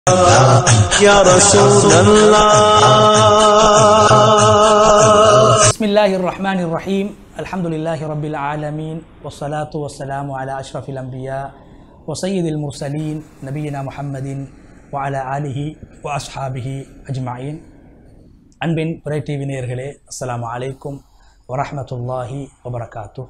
يا رسول الله بسم الله الرحمن الرحيم الحمد لله رب العالمين والصلاة والسلام على أشرف الأنبياء وسيد المرسلين نبينا محمد وعلى آله وأصحابه أجمعين அன்பின் புரை டிவி நேயர்களே அஸ்ஸலாமு அலைக்கும் வரஹ்மத்துல்லாஹி வபரகாத்து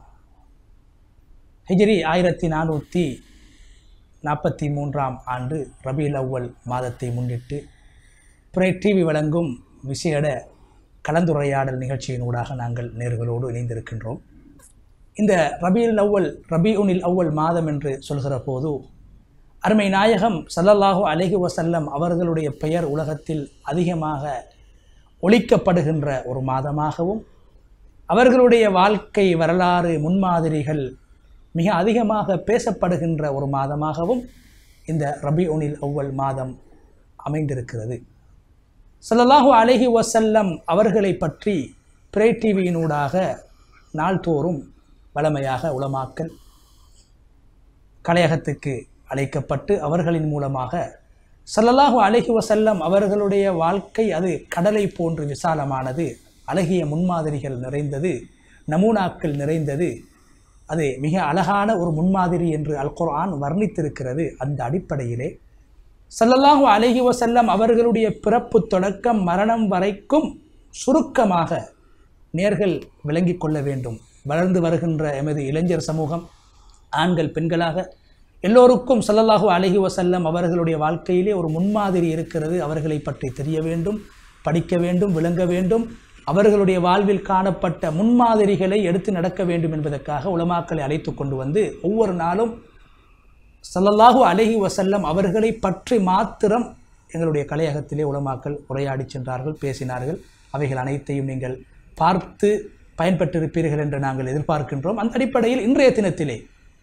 ஹிஜ்ரி ஆயிரத்தி நானூற்றி நாற்பத்தி மூன்றாம் ஆண்டு ரபியுல் அவ்வல் மாதத்தை முன்னிட்டு புரை டிவி வழங்கும் விசேட கலந்துரையாடல் நிகழ்ச்சியினூடாக நாங்கள் நேர்களோடு இணைந்திருக்கின்றோம் இந்த ரபியுல் அவ்வல் ரபியுனில் அவ்வல் மாதம் என்று சொல்கிற போது அருமை நாயகம் ஸல்லல்லாஹு அலைஹி வஸல்லம் அவர்களுடைய பெயர் உலகத்தில் அதிகமாக ஒழிக்கப்படுகின்ற ஒரு மாதமாகவும் அவர்களுடைய வாழ்க்கை வரலாறு முன்மாதிரிகள் மிக அதிகமாக பேசப்படுகின்ற ஒரு மாதமாகவும் இந்த ரபியுனில் அவ்வல் மாதம் அமைந்திருக்கிறது ஸல்லல்லாஹு அலைஹி வஸல்லம் அவர்களை பற்றி பிரே டிவியினூடாக நாள்தோறும் வளமையாக உலமாக்கல் கலையகத்துக்கு அழைக்கப்பட்டு அவர்களின் மூலமாக ஸல்லல்லாஹு அலைஹி வஸல்லம் அவர்களுடைய வாழ்க்கை அது கடலை போன்று விசாலமானது அழகிய முன்மாதிரிகள் நிறைந்தது நமூனாக்கள் நிறைந்தது அது மிக அழகான ஒரு முன்மாதிரி என்று அல் குர்ஆன் வர்ணித்திருக்கிறது அந்த அடிப்படையிலே ஸல்லல்லாஹு அலைஹி வஸல்லம் அவர்களுடைய பிறப்பு தொடக்கம் மரணம் வரைக்கும் சுருக்கமாக நேர்கள் விளங்கிக் கொள்ள வேண்டும் வளர்ந்து வருகின்ற எமது இளைஞர் சமூகம் ஆண்கள் பெண்களாக எல்லோருக்கும் ஸல்லல்லாஹு அலைஹி வஸல்லம் அவர்களுடைய வாழ்க்கையிலே ஒரு முன்மாதிரி இருக்கிறது அவர்களை பற்றி தெரிய வேண்டும் படிக்க வேண்டும் விளங்க வேண்டும் அவர்களுடைய வாழ்வில் காணப்பட்ட முன்மாதிரிகளை எடுத்து நடக்க வேண்டும் என்பதற்காக உலமாக்களை அழைத்து கொண்டு வந்து ஒவ்வொரு நாளும் ஸல்லல்லாஹு அலைஹி வஸல்லம் அவர்களை பற்றி மாத்திரம் எங்களுடைய கலையகத்திலே உலமாக்கள் உரையாடி சென்றார்கள் பேசினார்கள் அவைகள் அனைத்தையும் நீங்கள் பார்த்து பயன்பெற்றிருப்பீர்கள் என்று நாங்கள் எதிர்பார்க்கின்றோம் அந்த அடிப்படையில் இன்றைய தினத்திலே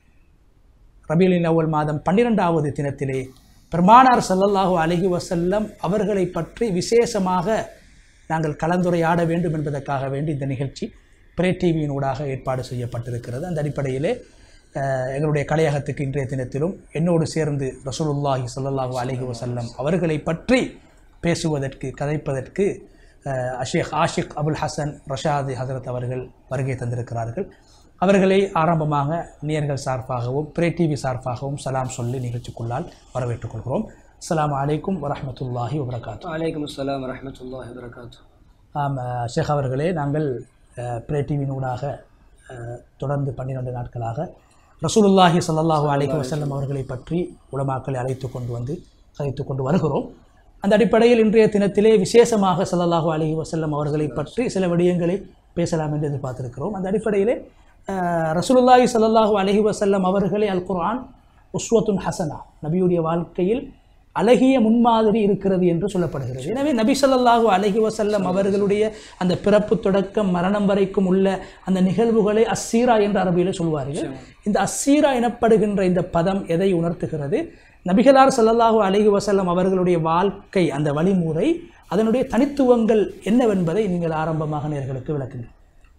ரபியுலின் அவ்வல் மாதம் பன்னிரெண்டாவது தினத்திலே பெருமானார் ஸல்லல்லாஹு அலைஹி வஸல்லம் அவர்களை பற்றி விசேஷமாக நாங்கள் கலந்துரையாட வேண்டும் என்பதற்காக வேண்டி இந்த நிகழ்ச்சி பிரே டிவியின் ஊடாக ஏற்பாடு செய்யப்பட்டிருக்கிறது அந்த அடிப்படையிலே அஹ், எங்களுடைய கலையகத்துக்கு இன்றைய தினத்திலும் என்னோடு சேர்ந்து ரசூலுல்லாஹி ஸல்லல்லாஹு அலைஹி வஸல்லம் அவர்களை பற்றி பேசுவதற்கு கதைப்பதற்கு அஹ், அஷேக் ஆஷிக் அபுல் ஹசன் ரஷாதி ஹசரத் அவர்கள் வருகை தந்திருக்கிறார்கள் அவர்களை ஆரம்பமாக நேர்கள் சார்பாகவும் பிரே டிவி சார்பாகவும் சலாம் சொல்லி நிகழ்ச்சிக்குள்ளால் வரவேற்றுக் கொள்கிறோம் அஸ்ஸலாமு அலைக்கும் வரஹ்மத்துல்லாஹி வபரகாத்து வலைக்கம் அஸ்ஸலாம் வரமத்துல்லாஹி வரகாத்து ஆம் அஹ், ஷேக் அவர்களே நாங்கள் அஹ், பிரே டிவியினூடாக அஹ், தொடர்ந்து பன்னிரண்டு நாட்களாக ரசூலுல்லாஹி ஸல்லல்லாஹு அலைஹி வஸல்லம் அவர்களை பற்றி உலமாக்களை அழைத்து கொண்டு வந்து கதைத்து கொண்டு வருகிறோம் அந்த அடிப்படையில் இன்றைய தினத்திலே விசேஷமாக ஸல்லல்லாஹு அலைஹி வஸல்லம் அவர்களை பற்றி சில விடயங்களை பேசலாம் என்று எதிர்பார்த்திருக்கிறோம் அந்த அடிப்படையிலே அஹ், ரசூலுல்லாஹி ஸல்லல்லாஹு அலைஹி வஸல்லம் அவர்களை அல் குர்ஆன் உஸ்வத்துன் ஹசனா நபியுடைய வாழ்க்கையில் அழகிய முன்மாதிரி இருக்கிறது என்று சொல்லப்படுகிறது எனவே நபி ஸல்லல்லாஹு அலைஹி வஸல்லம் அவர்களுடைய அந்த பிறப்பு தொடக்கம் மரணம் வரைக்கும் உள்ள அந்த நிகழ்வுகளை அஸ்ஸீரா என்று அரபியில் சொல்வார்கள் இந்த அஸ்ஸீரா எனப்படுகின்ற இந்த பதம் எதை உணர்த்துகிறது நபிகளார் ஸல்லல்லாஹு அலைஹி வஸல்லம் அவர்களுடைய வாழ்க்கை அந்த வழிமுறை அதனுடைய தனித்துவங்கள் என்னவென்பதை நீங்கள் ஆரம்பமாக நேர்களுக்கு விளக்குங்கள்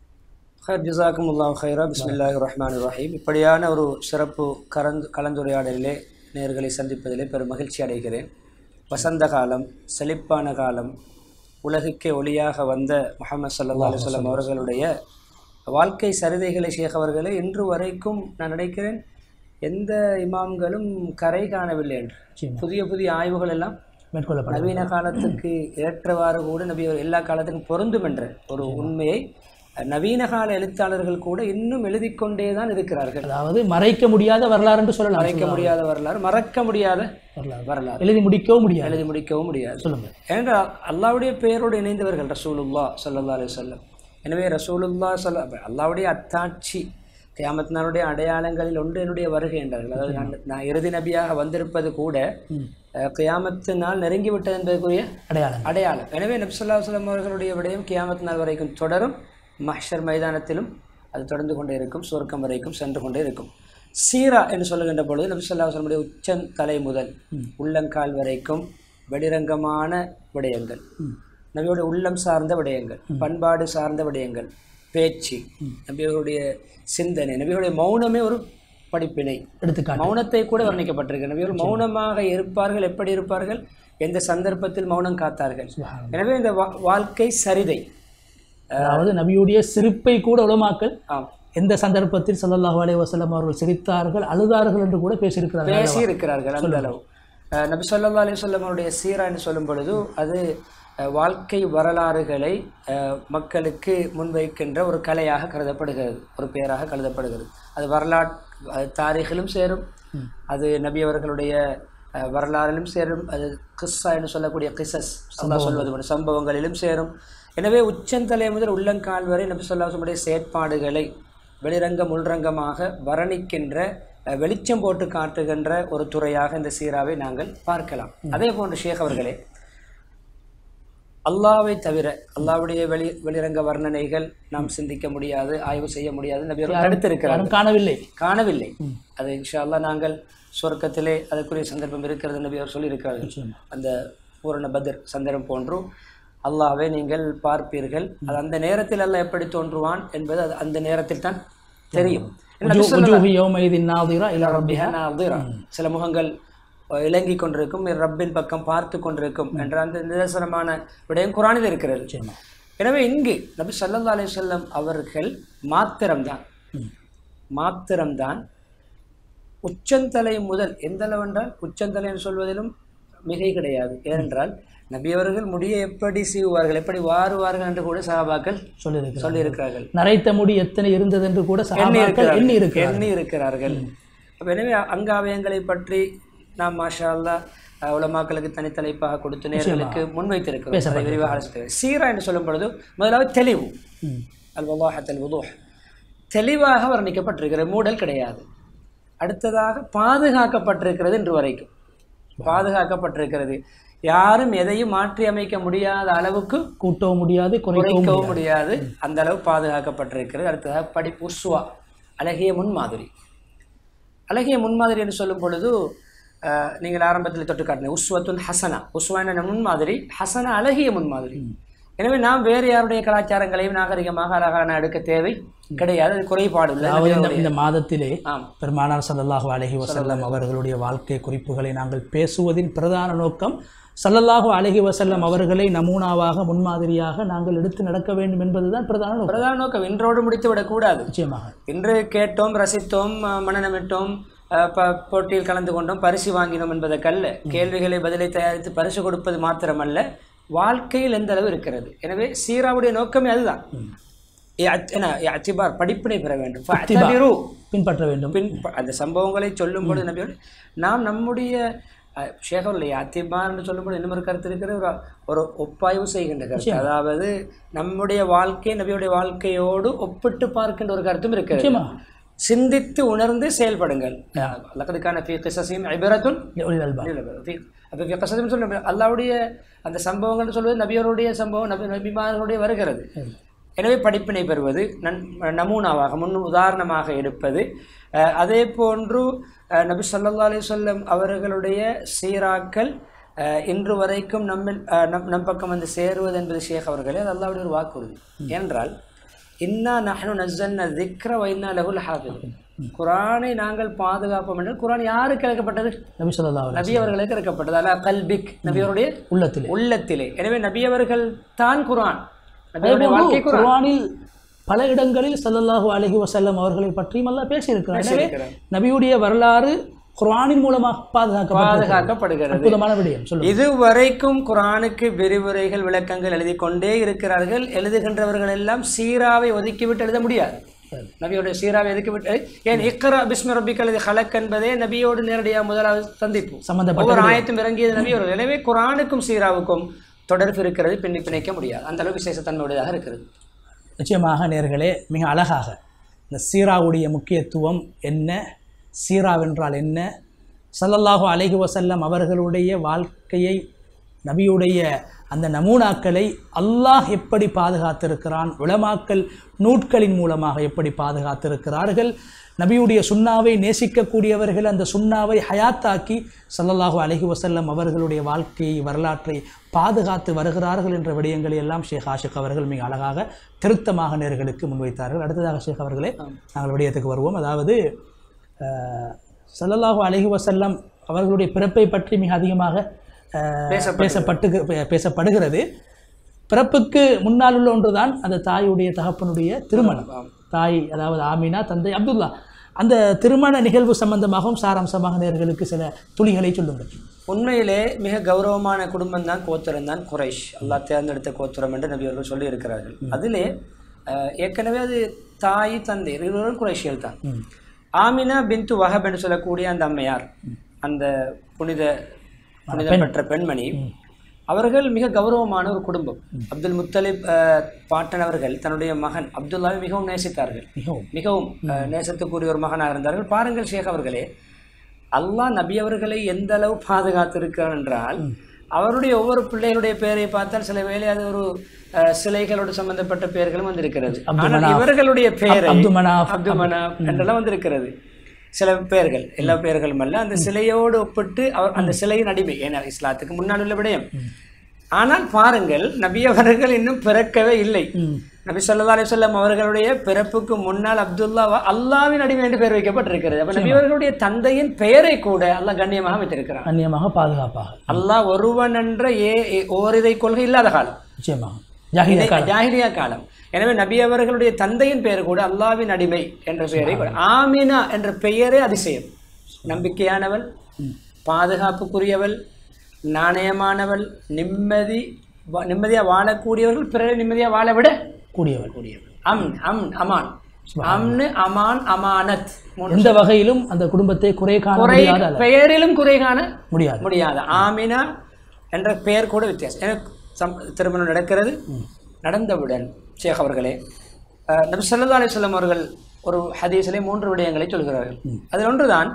ஹர் ஜிசாக்கும் உல்லாம் ஹைரா பிஸ்மில்லாஹி ரஹ்மான் ரஹீம் இப்படியான ஒரு சிறப்பு கலந்து கலந்துரையாடலிலே நேர்களை சந்திப்பதிலே பெரும் மகிழ்ச்சி அடைகிறேன் வசந்த காலம் செழிப்பான காலம் உலகுக்கே ஒளியாக வந்த முஹம்மது ஸல்லல்லாஹு அலைஹி வஸல்லம் அவர்களுடைய வாழ்க்கை சரிதைகளை ஷேக் அவர்களே இன்று வரைக்கும் நான் நினைக்கிறேன் எந்த இமாம்களும் கரை காணவில்லை என்று நிச்சயமா. புதிய புதிய ஆய்வுகள் எல்லாம் மேற்கொள்ளப்பட நவீன காலத்துக்கு ஏற்றவாறு கூட நபி அவர் எல்லா காலத்துக்கும் பொருந்தும் என்ற ஒரு உண்மையை நவீன கால எழுத்தாளர்கள் கூட இன்னும் எழுதிக் கொண்டே தான் இருக்கிறார்கள் அதாவது மறைக்க முடியாத வரலாறு என்று சொல்லலாம் மறைக்க முடியாத வரலாறு மறக்க முடியாத வரலாறு வரலாறு எழுதி முடிக்கவும் முடியாது எழுதி முடிக்கவும் முடியாது சொல்லுங்க ஏனென்றால் அல்லாவுடைய பெயரோடு இணைந்தவர்கள் ரசூலுல்லா ஸல்லல்லாஹு அலைஹி வஸல்லம் எனவே ரசூலுல்லா சொல்ல அல்லாவுடைய அத்தாட்சி கியாமத்தினாருடைய அடையாளங்களில் ஒன்று என்னுடைய வருகை என்றார்கள் அதாவது நான் நான் இறுதி நபியாக வந்திருப்பது கூட அஹ், கியாமத்து நாள் நெருங்கி விட்டது என்பதற்குரிய அடையாளம் அடையாளம் எனவே நபிசுல்லா வல்லம் அவர்களுடைய விடயம் கியாமத் நாள் வரைக்கும் தொடரும் மஹ்ஷர் மைதானத்திலும் அது தொடர்ந்து கொண்டே இருக்கும் சுவர்க்கம் வரைக்கும் சென்று கொண்டே இருக்கும் சீரா என்று சொல்லுகின்ற பொழுது நபிசுல்லா வல்லமுடைய உச்சன் தலை முதல் உள்ளங்கால் வரைக்கும் வெடிரங்கமான விடயங்கள் நபியோட உள்ளம் சார்ந்த விடயங்கள் பண்பாடு சார்ந்த விடயங்கள் பேச்சு நபிகளுடைய சிந்தனை நபிகளுடைய மௌனமே ஒரு படிப்பினை எடுத்துக்காட்டு மௌனத்தை கூட வர்ணிக்கப்பட்டிருக்கு நபிகள் மௌனமாக இருப்பார்கள் எப்படி இருப்பார்கள் எந்த சந்தர்ப்பத்தில் மௌனம் காத்தார்கள் எனவே இந்த வா- வாழ்க்கை சரிதை அதாவது நபியுடைய சிரிப்பை கூட உலமாக்கள் ஆம் எந்த சந்தர்ப்பத்தில் ஸல்லல்லாஹு அலைஹி வஸல்லம் அவர்கள் சிரித்தார்கள் அழுதார்கள் என்று கூட பேசியிருக்கிறார்கள் பேசி இருக்கிறார்கள் அந்த அளவு அஹ் நபி ஸல்லல்லாஹு அலைஹி வஸல்லம் அவருடைய சீரா என்று சொல்லும் பொழுது அது அஹ், வாழ்க்கை வரலாறுகளை அஹ், மக்களுக்கு முன்வைக்கின்ற ஒரு கலையாக கருதப்படுகிறது ஒரு பெயராக கருதப்படுகிறது அது வரலாற்று அது தாரீகிலும் சேரும் அது நபி அவர்களுடைய அஹ், வரலாறிலும் சேரும் அது கிஸ்ஸா என்று சொல்லக்கூடிய கிசஸ் அல்லாஹ் சொல்வது போன்ற சம்பவங்களிலும் சேரும் எனவே உச்சந்தலை முதல் உள்ளங்கால் வரை நபி சொல்லாசமுடைய செயற்பாடுகளை வெளிரங்கம் உள்ரங்கமாக வர்ணிக்கின்ற அஹ், வெளிச்சம் போட்டு காட்டுகின்ற ஒரு துறையாக இந்த சீராவை நாங்கள் பார்க்கலாம் அதே போன்று ஷேக் அவர்களே அல்லாவை தவிர அல்லாவுடைய வெளி வெளிரங்க வர்ணனைகள் நாம் சிந்திக்க முடியாது ஆய்வு செய்ய முடியாது நபி அவர்கள் தடுத்திருக்கிறார்கள் யாரும் காணவில்லை காணவில்லை அது இன்ஷா அல்லாஹ் நாங்கள் சொர்க்கத்திலே அதற்குரிய சந்தர்ப்பம் இருக்கிறது நபி அவர் சொல்லியிருக்கிறார்கள் நிச்சயமா. அந்த பூரண பத்ர் சந்தரம் போன்றும் அல்லாஹ்வை நீங்கள் பார்ப்பீர்கள் அது அந்த நேரத்தில் அல்லாஹ் எப்படி தோன்றுவான் என்பது அது அந்த நேரத்தில் தான் தெரியும் நபி உஜூ- உஜூஹு யௌமைதின் நாதிரா இலா ரப்பிஹா ரப்பிஹா நாதிரா. சில முகங்கள் அஹ், இலங்கிக் கொண்டிருக்கும் ரப்பின் பக்கம் பார்த்து கொண்டிருக்கும் என்ற அந்த நிதர்சனமான விடயம் குரானில் இருக்கிறது நிச்சயமா. எனவே இங்கு நபி ஸல்லல்லாஹு அலைஹி வஸல்லம் அவர்கள் மாத்திரம்தான் மாத்திரம்தான் உச்சந்தலை முதல் எந்த அளவென்றால் உச்சந்தலைன்னு சொல்வதிலும் மிகை கிடையாது ஏனென்றால் நபி அவர்கள் முடியை எப்படி சீவுவார்கள் எப்படி வாருவார்கள் என்று கூட சஹாபாக்கள் சொல்லியிருக்கிறார் சொல்லியிருக்கிறார்கள் நரைத்த முடி எத்தனை இருந்தது என்று கூட எண்ணி சஹாபாக்கள் எண்ணி இருக்கிறார்கள் இருக்கிறார் எண்ணி இருக்கிறார்கள் அப்ப எனவே அங்காவயங்களை பற்றி நாம் மாஷா அல்லாஹ் அஹ், உலமாக்களுக்கு தனித்தலைப்பாக கொடுத்து நேர்களுக்கு முன்வைத்திருக்கிறோம் அதை விரிவாக ஆலோசிக்கிறோம். சீரா என்று சொல்லும் பொழுது முதலாவது தெளிவு ம். அல் வல்லாஹத் அல் wuduh. தெளிவாக வர்ணிக்கப்பட்டிருக்கிறது மூடல் கிடையாது அடுத்ததாக பாதுகாக்கப்பட்டிருக்கிறது இன்று வரைக்கும் பாதுகாக்கப்பட்டிருக்கிறது யாரும் எதையும் மாற்றி அமைக்க முடியாத அளவுக்கு கூட்டவும் முடியாது குறைக்கவும் குறைக்கவும் முடியாது அந்த அளவு பாதுகாக்கப்பட்டிருக்கிறது அடுத்ததாக படிப்பு உஸ்வா அழகிய முன்மாதிரி அழகிய முன்மாதிரி என்று சொல்லும் பொழுது அஹ், நீங்கள் ஆரம்பத்தில் தொட்டு காட்டின உஸ்வத்துன் ஹசனா உஸ்வா என்ற முன்மாதிரி ஹசனா அழகிய முன்மாதிரி எனவே நாம் வேறு யாருடைய கலாச்சாரங்களையும் நாகரிகமாக அழகான எடுக்க தேவை கிடையாது அது குறைபாடு இல்லை அதாவது இந்த இந்த மாதத்திலே ஆம் பெருமானார் ஸல்லல்லாஹு அலைஹி வஸல்லம் அவர்களுடைய வாழ்க்கை குறிப்புகளை நாங்கள் பேசுவதின் பிரதான நோக்கம் ஸல்லல்லாஹு அலைஹி வஸல்லம் அவர்களை நமூனாவாக முன்மாதிரியாக நாங்கள் எடுத்து நடக்க வேண்டும் என்பதுதான் பிரதான நோக்கம் பிரதான நோக்கம் இன்றோடு முடித்து விடக்கூடாது நிச்சயமாக இன்று கேட்டோம் ரசித்தோம் அஹ், மனநமிட்டோம் அஹ், ப போட்டியில் கலந்து கொண்டோம் பரிசு வாங்கினோம் என்பதற்கல்ல கேள்விகளை பதிலை தயாரித்து பரிசு கொடுப்பது மாத்திரமல்ல வாழ்க்கையில் எந்த அளவு இருக்கிறது எனவே சீராவுடைய நோக்கமே அதுதான் இஅத்- என்ன, இஅத்திபார், படிப்பினை பெற வேண்டும் ஃபஅத்தபிரு. பின்பற்ற வேண்டும் பின் ப- அந்த சம்பவங்களை சொல்லும்போது நபியோடு நாம் நம்முடைய அஹ், ஷேகருடைய அத்திபார் என்று சொல்லும்போது இன்னும் ஒரு கருத்து இருக்கிற ஒரு ஒரு ஒப்பாய்வு செய்கின்ற கருத்து அதாவது நம்முடைய வாழ்க்கை நபியுடைய வாழ்க்கையோடு ஒப்பிட்டு பார்க்கின்ற ஒரு கருத்தும் இருக்கிறது நிச்சயமா சிந்தித்து உணர்ந்து செயல்படுங்கள் லக்கதுக்கான ஃபீ கிசஸியும் ஐபரத்துன் உலில் அல்பாப். அப்போ கசதுன்னு சொல்ல அல்லாவுடைய அந்த சம்பவங்கள்னு சொல்வது நபியருடைய சம்பவம் நபி நபிமார்களுடைய வருகிறது எனவே படிப்பினை பெறுவது நன் நமூனாவாக முன் உதாரணமாக எடுப்பது அஹ், அதே போன்று அஹ், நபி ஸல்லல்லாஹு அலைஹி வஸல்லம் அவர்களுடைய சீராக்கள் அஹ், இன்று வரைக்கும் நம்மில் அஹ், நம் நம் பக்கம் வந்து சேருவது என்பது ஷேக் அவர்களே அது அல்லாவுடைய ஒரு வாக்குறுதி ஏனென்றால் இன்னா நஹ்னு நஸ்ஸல்னா திக்ர வ இன்னா லஹுல் ஹாஃபிதுன் குர்ஆனை நாங்கள் பாதுகாப்போம் என்று குர்ஆன் யாருக்கு இறக்கப்பட்டது நபி ஸல்லல்லாஹு அலைஹி நபி அவர்களுக்கு இறக்கப்பட்டது அலா கல்பிக் நபி அவருடைய உள்ளத்திலே உள்ளத்திலே எனவே நபி அவர்கள் தான் குர்ஆன் நபி அவருடைய வாழ்க்கை குர்ஆன் குர்ஆனில் பல இடங்களில் ஸல்லல்லாஹு அலைஹி வஸல்லம் அவர்களை பற்றியும் அல்லாஹ் பேசியிருக்கிறார் எனவே நபியுடைய வரலாறு குர்ஆனின் மூலமாக பாதுகாக்கப்பட்டது பாதுகாக்கப்படுகிறது அற்புதமான விடயம் சொல்லுங்க இதுவரைக்கும் குர்ஆனுக்கு விரிவுரைகள் விளக்கங்கள் எழுதி கொண்டே இருக்கிறார்கள் எழுதுகின்றவர்கள் எல்லாம் சீராவை ஒதுக்கிவிட்டு எழுத முடியாது நபியோட சீராவை ஒதுக்கிவிட்டு ஏன் இக்ரா பிஸ்மி ரப்பிக்கல் இது ஹலக் என்பதே நபியோடு நேரடியாக முதலாவது சந்திப்பு சம்பந்தப்பட்ட ஒவ்வொரு ஆயத்தும் இறங்கியது நபியோடு எனவே குர்ஆனுக்கும் சீராவுக்கும் தொடர்பு இருக்கிறது பின்னி பிணைக்க முடியாது அந்த அளவு விசேஷத்தன்மையுடையதாக இருக்கிறது நிச்சயமாக நேர்களே மிக அழகாக இந்த சீராவுடைய முக்கியத்துவம் என்ன சீராவென்றால் என்ன ஸல்லல்லாஹு அலைஹி வஸல்லம் அவர்களுடைய வாழ்க்கையை நபியுடைய அந்த நமூனாக்களை அல்லாஹ் எப்படி பாதுகாத்திருக்கிறான் உலமாக்கல் நூட்களின் மூலமாக எப்படி பாதுகாத்திருக்கிறார்கள் நபியுடைய சுண்ணாவை நேசிக்கக்கூடியவர்கள் அந்த சுண்ணாவை ஹயாத்தாக்கி ஸல்லல்லாஹு அலைஹி வஸல்லம் அவர்களுடைய வாழ்க்கையை வரலாற்றை பாதுகாத்து வருகிறார்கள் என்ற விடயங்களை எல்லாம் ஷேக் ஆஷிக் அவர்கள் மிக அழகாக திருத்தமாக நேர்களுக்கு முன்வைத்தார்கள் அடுத்ததாக ஷேக் அவர்களே நாங்கள் விடயத்துக்கு வருவோம் அதாவது அஹ், ஸல்லல்லாஹு அலைஹி வஸல்லம் அவர்களுடைய பிறப்பை பற்றி மிக அதிகமாக அஹ், பேசப்பட்டது. பேசப்பட்டு பே- பேசப்படுகிறது பிறப்புக்கு முன்னால் உள்ள ஒன்றுதான் அந்த தாயுடைய தகப்பனுடைய திருமணம் ஆம். தாய் அதாவது ஆமினா தந்தை அப்துல்லா அந்த திருமண நிகழ்வு சம்பந்தமாகவும் சாராம்சமாக நேர்களுக்கு சில துளிகளை சொல்லுங்கள் உண்மையிலே மிக கௌரவமான குடும்பம் தான் கோத்திரம் தான் குறைஷ் அல்லாஹ் தேர்ந்தெடுத்த கோத்திரம் என்று நபி அவர்கள் சொல்லி இருக்கிறார்கள் அதிலே அஹ், ஏற்கனவே அது தாய் தந்தை இருவரும் குறைஷியல் தான் ஆமினா பிந்து வஹப் என்று சொல்லக்கூடிய அந்த அம்மையார் அந்த புனித புனித பெற்ற பெண்மணி அவர்கள் மிக கௌரவமான ஒரு குடும்பம் அப்துல் முத்தலிப் அஹ், பாட்டன் அவர்கள் தன்னுடைய மகன் அப்துல்லாவை மிகவும் நேசித்தார்கள் மிகவும் மிகவும் அஹ், நேசத்துக்குரிய ஒரு மகனாக இருந்தார்கள் பாருங்கள் ஷேக் அவர்களே அல்லாஹ் நபி அவர்களை எந்த அளவு பாதுகாத்திருக்கிறார் என்றால் அவருடைய ஒவ்வொரு பிள்ளைகளுடைய பெயரை பார்த்தால் சில வேளை அது ஒரு அஹ், சிலைகளோடு சம்பந்தப்பட்ட பெயர்களும் வந்திருக்கிறது ஆனால் இவர்களுடைய பெயரை அப்து மனாஃப், அப்து மனாப் என்றெல்லாம் வந்திருக்கிறது சில பெயர்கள் எல்லா பெயர்களும் அல்ல அந்த சிலையோடு ஒப்பிட்டு அவர் அந்த சிலையின் அடிமை ஏன்னா இஸ்லாத்துக்கு முன்னால் உள்ள விடயம் ஆனால் பாருங்கள் நபி அவர்கள் இன்னும் பிறக்கவே இல்லை நபி ஸல்லல்லாஹு அலைஹி வஸல்லம் அவர்களுடைய பிறப்புக்கு முன்னால் அப்துல்லா அல்லாவின் அடிமை என்று பெயர் வைக்கப்பட்டிருக்கிறது அப்ப நபி அவர்களுடைய தந்தையின் பெயரை கூட அல்லாஹ் கண்ணியமாக வைத்திருக்கிறான் அந்நியமாக பாதுகாப்பாக அல்லாஹ் ஒருவன் என்ற ஏ ஏ- ஓரிதை கொள்கை இல்லாத காலம் நிச்சயமாக ஜாகிலிய காலம் ஜாஹிலியா காலம் எனவே நபி அவர்களுடைய தந்தையின் பெயர் கூட அல்லாவின் அடிமை என்ற பெயரை கூட ஆமினா என்ற பெயரே அதிசயம் நம்பிக்கையானவள் பாதுகாப்புக்குரியவள் நாணயமானவள் நிம்மதி வா- நிம்மதியா வாழக்கூடியவர்கள் பிறரை நிம்மதியா வாழ விட கூடியவள் கூடியவள் அம் அம் அமான் அம்னு அமான் அமானத் மூணு எந்த வகையிலும் அந்த குடும்பத்தை குறை காண குறை முடியாத அளவு. பெயரிலும் குறை காண முடியாது முடியாது ஆமினா என்ற பெயர் கூட வித்தியாசம் எனக்கு சம் திருமணம் நடக்கிறது நடந்தவுடன் ஷேக் அவர்களே அஹ், நபி ஸல்லல்லாஹு அலைஹி வஸல்லம் அவர்கள் ஒரு ஹதீஸிலே மூன்று விடயங்களை சொல்கிறார்கள் அதில் ஒன்றுதான்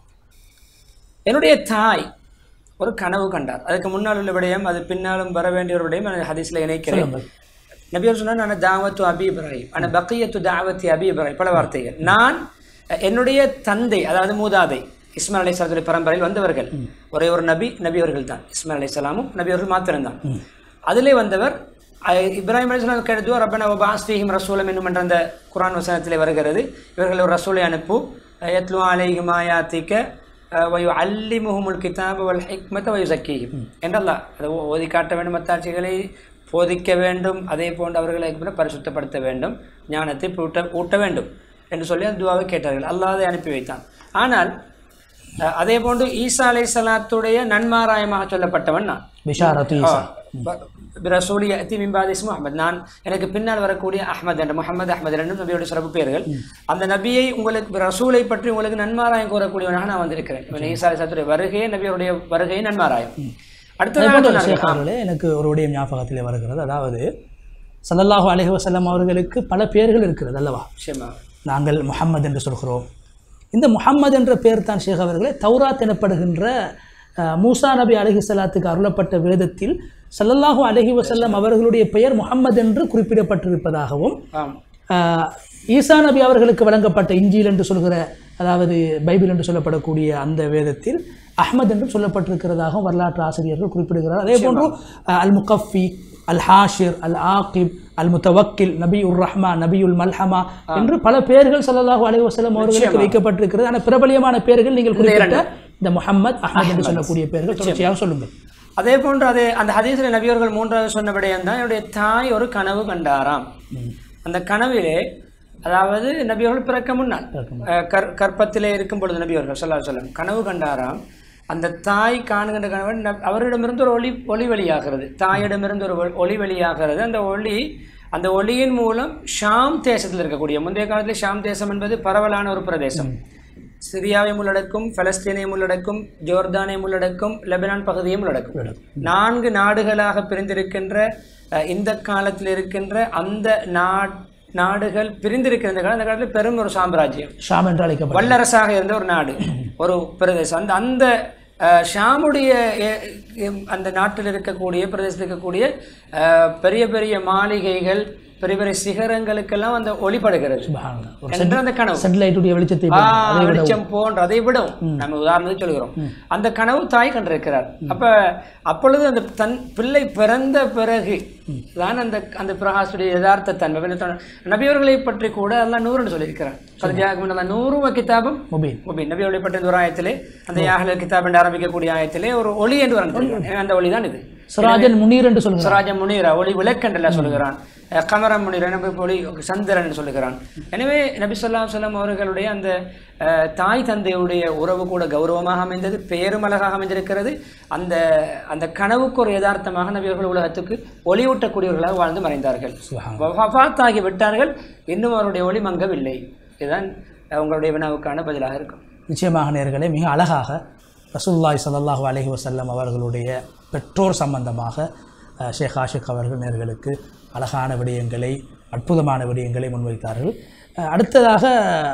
என்னுடைய தாய் ஒரு கனவு கண்டார் அதுக்கு முன்னால் உள்ள விடயம் அது பின்னாலும் வர வேண்டிய ஒரு விடயம் நான் ஹதீஸில் இணைக்கிறேன் சொல்லுங்கள். நபியர் சொன்னார் நான் தாவத்து அபி இப்ராஹிம் ஆனால் பக்கியத்து தாவத்தி அபி இப்ராஹிம் பல வார்த்தைகள் நான் அஹ், என்னுடைய தந்தை அதாவது மூதாதை இஸ்மாயில் அலி சலாத்துடைய பரம்பரையில் வந்தவர்கள் ஒரே ஒரு நபி நபி அவர்கள் தான் இஸ்மாயில் அலி சலாமும் நபி அவர்கள் மாத்திரம்தான் அதிலே வந்தவர் அஹ், இப்ராஹிம் அலி சலாம் கெடுத்து ரப்பன பாஸ்தீஹிம் ரசூலம் என்னும் என்ற அந்த குரான் வசனத்திலே வருகிறது இவர்கள் ஒரு ரசூலை அனுப்பு எத்லு அலைஹிம் ஆயாத்திக்க வயு அல்லிமுஹுமுல் கிதாப வல் ஹிக்மத வயு சக்கீஹிம் என்றல்லா அதை ஓ- ஓதி காட்ட வேண்டும் மத்தாட்சிகளை போதிக்க வேண்டும் அதே போன்று அவர்களை ஹிக்மத்தை பரிசுத்தப்படுத்த வேண்டும் ஞானத்தை ஊட்ட ஊட்ட வேண்டும் என்று சொல்லி அந்த துவாவை கேட்டார்கள் அல்லாஹ் அதை அனுப்பி வைத்தான் ஆனால் அஹ், அதே போன்று ஈசா அலை சலாத்துடைய நன்மாராயமாக சொல்லப்பட்டவன் நான் பிஷாரத்து ஈசா ரசூலி அத்தி மிம்பாதி இஸ்மு அஹ்மத் நான் எனக்கு பின்னால் வரக்கூடிய அஹ்மத் என்ற முகமது அஹ்மத் ரெண்டும் நபியோட சிறப்பு பெயர்கள் அந்த நபியை உங்களுக்கு ரசூலை பற்றி உங்களுக்கு நன்மாராயம் கூறக்கூடியவனாக நான் வந்திருக்கிறேன் இவன் ஈசா அலிசாத்துடைய வருகையே நபியோடைய வருகையை நன்மாராயம் அடுத்ததாக சொன்னார்கள் ஷேக் அவர்களே எனக்கு ஒரு விடயம் ஞாபகத்திலே வருகிறது அதாவது ஸல்லல்லாஹு அலைஹி வஸல்லம் அவர்களுக்கு பல பெயர்கள் இருக்கிறது அல்லவா நிச்சயமா நாங்கள் முஹம்மது என்று சொல்கிறோம் இந்த முஹம்மது என்ற பெயர் தான் ஷேக் அவர்களே தௌராத் எனப்படுகின்ற அஹ், மூசா நபி அலைஹிஸ்ஸலாத்துக்கு அருளப்பட்ட வேதத்தில் ஸல்லல்லாஹு அலைஹி வஸல்லம் அவர்களுடைய பெயர் முஹம்மது என்று குறிப்பிடப்பட்டிருப்பதாகவும் ஆம் ஆஹ், ஈசா நபி அவர்களுக்கு வழங்கப்பட்ட இஞ்சில் என்று சொல்கிற அதாவது பைபிள் என்று சொல்லப்படக்கூடிய அந்த வேதத்தில் அஹ்மத் என்றும் சொல்லப்பட்டிருக்கிறதாகவும் வரலாற்று ஆசிரியர்கள் குறிப்பிடுகிறார் அதே போன்று அஹ், அல் முகஃபி அல் ஹாஷிர் அல் ஆகிப் அல் முத்தவக்கில் நபி உர் ரஹ்மா நபியுல் மல்ஹமா என்று பல பெயர்கள் ஸல்லல்லாஹு அலைஹி வஸல்லம் அவர்களுக்கு வைக்கப்பட்டிருக்கிறது ஆனால் பிரபலியமான பெயர்கள் நீங்கள் குறிப்பிட்ட இந்த முஹம்மத் அஹ்மத் என்று சொல்லக்கூடிய பெயர்கள் தொடர்ச்சியாக சொல்லுங்கள் அதே போன்று அதே அந்த ஹதீஸில் நபியவர்கள் மூன்றாவது சொன்ன விடயம் தான் என்னுடைய தாய் ஒரு கனவு கண்டாராம் அந்த கனவிலே அதாவது நபியவர்கள் பிறக்க முன்னால் அஹ், கற் கற்பத்திலே இருக்கும் பொழுது நபியவர்கள் சொல்லா சொல்லம் கனவு கண்டாராம் அந்த தாய் காணுகின்ற கணவன் நப்- அவரிடமிருந்து ஒரு ஒளி ஒளி வெளியாகிறது தாயிடமிருந்து ஒரு ஒளி- ஒளி வெளியாகிறது அந்த ஒளி அந்த ஒளியின் மூலம் ஷாம் தேசத்தில் இருக்கக்கூடிய முந்தைய காலத்தில் ஷாம் தேசம் என்பது பரவலான ஒரு பிரதேசம் சிரியாவையும் உள்ளடக்கும் பலஸ்தீனையும் உள்ளடக்கும் ஜோர்தானையும் உள்ளடக்கும் லெபனான் பகுதியும் உள்ளடக்கும் நான்கு நாடுகளாக பிரிந்திருக்கின்ற அஹ், இந்த காலத்தில் இருக்கின்ற அந்த நா- நாடுகள் பிரிந்திருக்கிற இந்த காலம் அந்த காலத்தில் பெரும் ஒரு சாம்ராஜ்யம் ஷாம் என்று அழைக்கப்பட்ட வல்லரசாக இருந்த ஒரு நாடு ஒரு பிரதேசம் அந்த அந்த அஹ், ஷாமுடைய எ- எம், அந்த நாட்டில் இருக்கக்கூடிய பிரதேசத்தில் இருக்கக்கூடிய அஹ், பெரிய பெரிய மாளிகைகள் பெரிய பெரிய சிகரங்களுக்கெல்லாம் அந்த ஒளிபடுகிறது சுபஹானல்லாஹ். ஒரு என்ற அந்த கனவு சேட்டலைட்டுடைய வெளிச்சத்தை ஆ, போன்று அதை விட வெளிச்சம் போன்ற அதை விடும் நம்ம உதாரணத்துக்கு சொல்கிறோம் அந்த கனவு தாய் கண்டிருக்கிறார் அப்ப அப்பொழுது அந்த தன் பிள்ளை பிறந்த பிறகு தான் அந்த அந்த பிரகாசுடைய யதார்த்த தன்மை பின்ன சொன்ன- நபியவர்களை பற்றி கூட எல்லாம் நூறுன்னு சொல்லியிருக்கிறார் அது நூறு கிதாபம் முபீன் முபீன் நபியவர்களை பற்றி இந்த ஒரு ஆயத்திலே அந்த யாஹல கிதாப் என்று ஆரம்பிக்கக்கூடிய ஆயத்திலே ஒரு ஒளி என்று வரணும் அந்த ஒளி தான் இது சிராஜன் முனீர் என்று சொல்லுங்க சராஜ முனீரா ஒளி விளக்கென்றெல்லாம் சொல்லுகிறான் அஹ் கமரம் முனீர் நபி ஒளி சந்திரன் என்று சொல்லுகிறான் எனவே நபி சொல்லா சொல்லம் அவர்களுடைய அந்த அஹ், தாய் தந்தையுடைய உறவு கூட கௌரவமாக அமைந்தது பேரும் அழகாக அமைந்திருக்கிறது அந்த அந்த கனவுக்கு ஒரு யதார்த்தமாக நபி அவர்கள் உலகத்துக்கு ஒளியூட்டக்கூடியவர்களாக வாழ்ந்து மறைந்தார்கள் வஃபாத்தாகி விட்டார்கள் இன்னும் அவருடைய ஒளி மங்கவில்லை இதுதான் அஹ், உங்களுடைய வினாவுக்கான பதிலாக இருக்கும் நிச்சயமாக நேர்களே மிக அழகாக ரசூலுல்லாஹி ஸல்லல்லாஹு அலைஹி வஸல்லம் அவர்களுடைய பெற்றோர் சம்பந்தமாக அஹ், ஷேக் ஆஷிக் அவர்கள் நேர்களுக்கு அழகான விடயங்களை அற்புதமான விடயங்களை முன்வைத்தார்கள் அஹ், அடுத்ததாக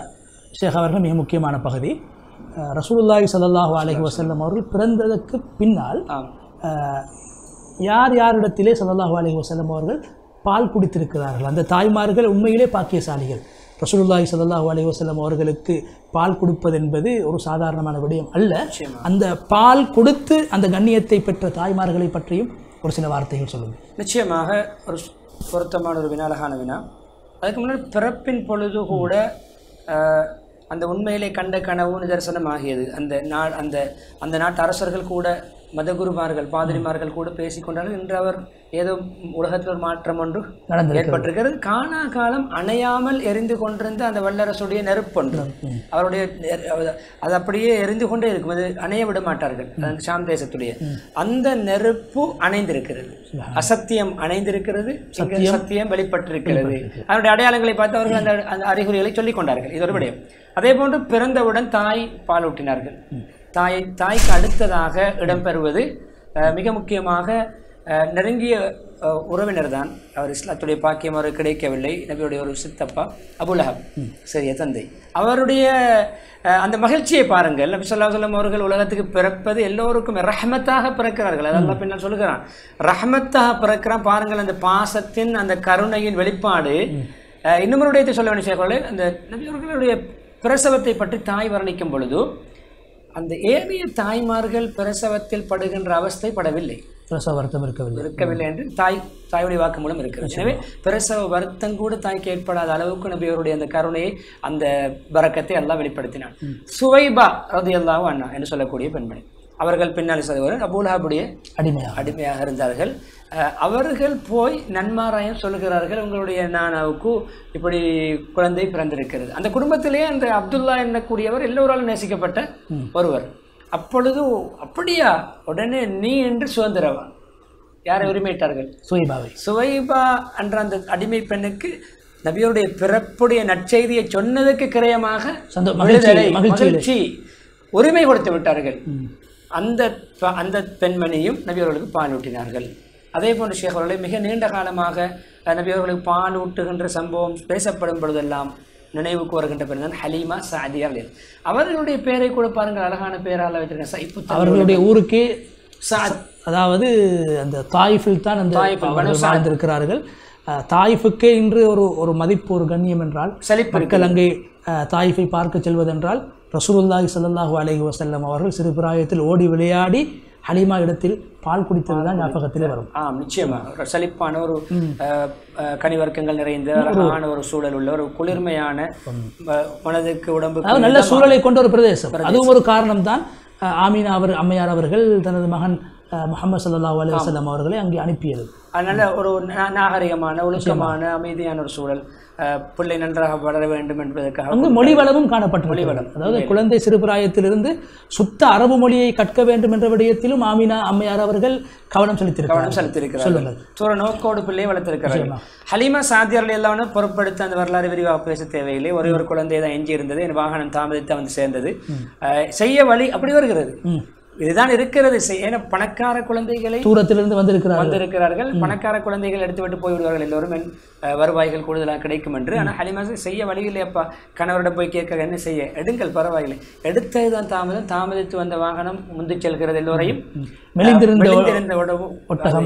ஷேக் அவர்கள் மிக முக்கியமான பகுதி அஹ், ரசூலுல்லாஹி ஸல்லல்லாஹு அலைஹி வஸல்லம் அவர்கள் பிறந்ததற்கு பின்னால் ஆம் அஹ், யார் யாரிடத்திலே ஸல்லல்லாஹு அலைஹி வஸல்லம் அவர்கள் பால் குடித்திருக்கிறார்கள் அந்த தாய்மார்கள் உண்மையிலே பாக்கியசாலிகள் ரசூலுல்லாஹி ஸல்லல்லாஹு அலைஹி வஸல்லம் அவர்களுக்கு பால் கொடுப்பது என்பது ஒரு சாதாரணமான விடயம் அல்ல அந்த பால் கொடுத்து அந்த கண்ணியத்தை பெற்ற தாய்மார்களை பற்றியும் ஒரு சில வார்த்தைகள் சொல்லுங்கள் நிச்சயமாக ஒரு சு- பொருத்தமான ஒரு வினா அழகான வினா அதுக்கு முன்னாடி பிறப்பின் பொழுது கூட ஆஹ், அந்த உண்மையிலே கண்ட கனவு நிதர்சனம் ஆகியது அந்த நா அந்த அந்த நாட்டு அரசர்கள் கூட மதகுருமார்கள் பாதிரிமார்கள் கூட பேசிக்கொண்டார்கள் இன்று அவர் ஏதோ உலகத்தில் ஒரு மாற்றம் ஒன்று நடந்திருக்கிறது. ஏற்பட்டிருக்கிறது காணா காலம் அணையாமல் எரிந்து கொண்டிருந்த அந்த வல்லரசுடைய நெருப்பொன்று அவருடைய நெ- அது அப்படியே எரிந்து கொண்டே இருக்கும் அது அணைய விட மாட்டார்கள் அந்த ஷாம் தேசத்துடைய அந்த நெருப்பு அணைந்திருக்கிறது அசத்தியம் அணைந்திருக்கிறது இங்க சத்தியம் வெளிப்பட்டிருக்கிறது அதனுடைய அடையாளங்களை பார்த்து அவர்கள் அந்த அந்த அறிகுறிகளை சொல்லிக் கொண்டார்கள் இது ஒரு விடயம் அதே போன்று பிறந்தவுடன் தாய் பாலூட்டினார்கள் தாய் தாய்க்கு அடுத்ததாக இடம்பெறுவது அஹ், மிக முக்கியமாக அஹ், நெருங்கிய அஹ், உறவினர் தான் அவர் இஸ்லாத்துடைய பாக்கியம் அவர் கிடைக்கவில்லை நபியுடைய ஒரு சித்தப்பா அபுலஹப் சிறிய தந்தை அவருடைய அஹ், அந்த மகிழ்ச்சியை பாருங்கள் நபி சொல்லா சொல்லம் அவர்கள் உலகத்துக்கு பிறப்பது எல்லோருக்கும் ரஹ்மத்தாக பிறக்கிறார்கள் அதெல்லாம் பின்னால் சொல்லுகிறான் ரஹ்மத்தாக பிறக்கிறான் பாருங்கள் அந்த பாசத்தின் அந்த கருணையின் வெளிப்பாடு அஹ், இன்னும் ஒரு விடயத்தை சொல்ல வேண்டிய சேகோலே அந்த நபி அவர்களுடைய பிரசவத்தை பற்றி தாய் வர்ணிக்கும் பொழுது அந்த ஏனைய தாய்மார்கள் பிரசவத்தில் படுகின்ற அவஸ்தை படவில்லை பிரசவ வருத்தம் இருக்கவில்லை இருக்கவில்லை என்று தாய் தாயுடைய வாக்கு மூலம் இருக்கிறது எனவே பிரசவ வருத்தம் கூட தாய்க்கு ஏற்படாத அளவுக்கு நபி அவருடைய அந்த கருணையை அந்த பரக்கத்தை எல்லாம் வெளிப்படுத்தினான் சுவைபா ரதி அல்லாஹ் அண்ணா என்று சொல்லக்கூடிய பெண்மணி அவர்கள் பின்னால் சொல்லுவார் அபூலஹாபுடைய அடிமையாக அடிமையாக இருந்தார்கள் அஹ், அவர்கள் போய் நன்மாராயம் சொல்லுகிறார்கள் உங்களுடைய நானாவுக்கு இப்படி குழந்தை பிறந்திருக்கிறது அந்த குடும்பத்திலேயே அந்த அப்துல்லா என்னக்கூடியவர் எல்லோராலும் நேசிக்கப்பட்ட ஒருவர் அப்பொழுது அப்படியா உடனே நீ என்று சுதந்திரவான் யாரை உரிமையிட்டார்கள் சுயபாவை சுவைபா என்ற அந்த அடிமை பெண்ணுக்கு நபியோடைய பிறப்புடைய நற்செய்தியை சொன்னதுக்கு கிரயமாக சந்தோ- மகிழ்ச்சியிலே, விடுதலை, மகிழ்ச்சியிலே. மகிழ்ச்சி உரிமை கொடுத்து விட்டார்கள் அந்த ப- அந்த பெண்மணியும் நபி அவர்களுக்கு பால் ஊட்டினார்கள் அதே போன்று ஷேக் அவர்களை மிக நீண்ட காலமாக அஹ், நபி அவர்களுக்கு பால் ஊட்டுகின்ற சம்பவம் பேசப்படும் பொழுதெல்லாம் நினைவுக்கு வருகின்ற பெண் தான் ஹலீமா சாதியா அவர்களுடைய பெயரை கூட பாருங்கள் அழகான பெயரால் வைத்திருக்க சைப்பு அவர்களுடைய ஊருக்கே சாத் அதாவது அந்த தாயிஃபில் தான் அந்த தாயிஃபில், அவர்கள் வாழ்ந்திருக்கிறார்கள் அஹ், தாயிஃபுக்கே இன்று ஒரு ஒரு மதிப்பு ஒரு கண்ணியம் என்றால் செழிப்பு மக்கள் அங்கே அஹ், தாயிஃபை பார்க்க செல்வதென்றால் ரசூலுல்லாஹி ஸல்லல்லாஹு அலைஹி வஸல்லம் அவர்கள் சிறு பிராயத்தில் ஓடி விளையாடி ஹலிமா இடத்தில் பால் குடித்தது தான் ஞாபகத்திலே வரும் ஆம் நிச்சயமாக ஒரு செழிப்பான ஒரு அஹ், அஹ், கனிவர்க்கங்கள் நிறைந்த அழகான ஒரு சூழல் உள்ள ஒரு குளிர்மையான ம- மனதுக்கு உடம்புக்கு அதாவது நல்ல சூழலை கொண்ட ஒரு பிரதேசம் அதுவும் ஒரு காரணம் தான் ஆமீனா அவர் அம்மையார் அவர்கள் தனது மகன் அஹ், முஹம்மது ஸல்லல்லாஹு அலைஹி வஸல்லம் அவர்களை அங்கே அனுப்பியது அதனால ஒரு நா- நாகரிகமான ஒழுக்கமான அமைதியான ஒரு சூழல் அஹ், பிள்ளை நன்றாக வளர வேண்டும் என்பதற்காக அங்கு மொழி வளமும் காணப்பட்டிருக்கிறது அதாவது குழந்தை சிறுபிராயத்திலிருந்து சுத்த அரபு மொழியை கற்க வேண்டும் என்ற விடயத்திலும் ஆமினா அம்மையார் அவர்கள் கவனம் செலுத்தியிருக்கிறார் செலுத்தியிருக்கிறார்கள் ஒரு நோக்கோடு பிள்ளையை வளர்த்திருக்கிறார்கள் ஹலீமா சாத்தியர்கள் எல்லாம் பொறுப்படுத்த அந்த வரலாறு விரிவாக பேச தேவையில்லை ஒரே ஒரு குழந்தை தான் எஞ்சி இருந்தது என் வாகனம் தாமதித்து வந்து சேர்ந்தது அஹ், செய்ய வழி அப்படி வருகிறது இதுதான் இருக்கிறது செய்- ஏன்னா பணக்கார குழந்தைகளை தூரத்திலிருந்து வந்திருக்கிறார் வந்திருக்கிறார்கள் பணக்கார குழந்தைகள் எடுத்துவிட்டு போய்விடுவார்கள் எல்லோரும் என், அஹ், வருவாய்கள் கூடுதலாக கிடைக்கும் என்று ஆனால் ஹலிமாசு செய்ய வழி இல்லையப்பா கணவரிடம் போய் கேட்க என்ன செய்ய எடுங்கள் பரவாயில்லை எடுத்தது தான் தாமதம் தாமதித்து வந்த வாகனம் முந்தி செல்கிறது எல்லோரையும் மெலிந்திருந்த மெலிந்திருந்த உடவு ஒட்டகம். அது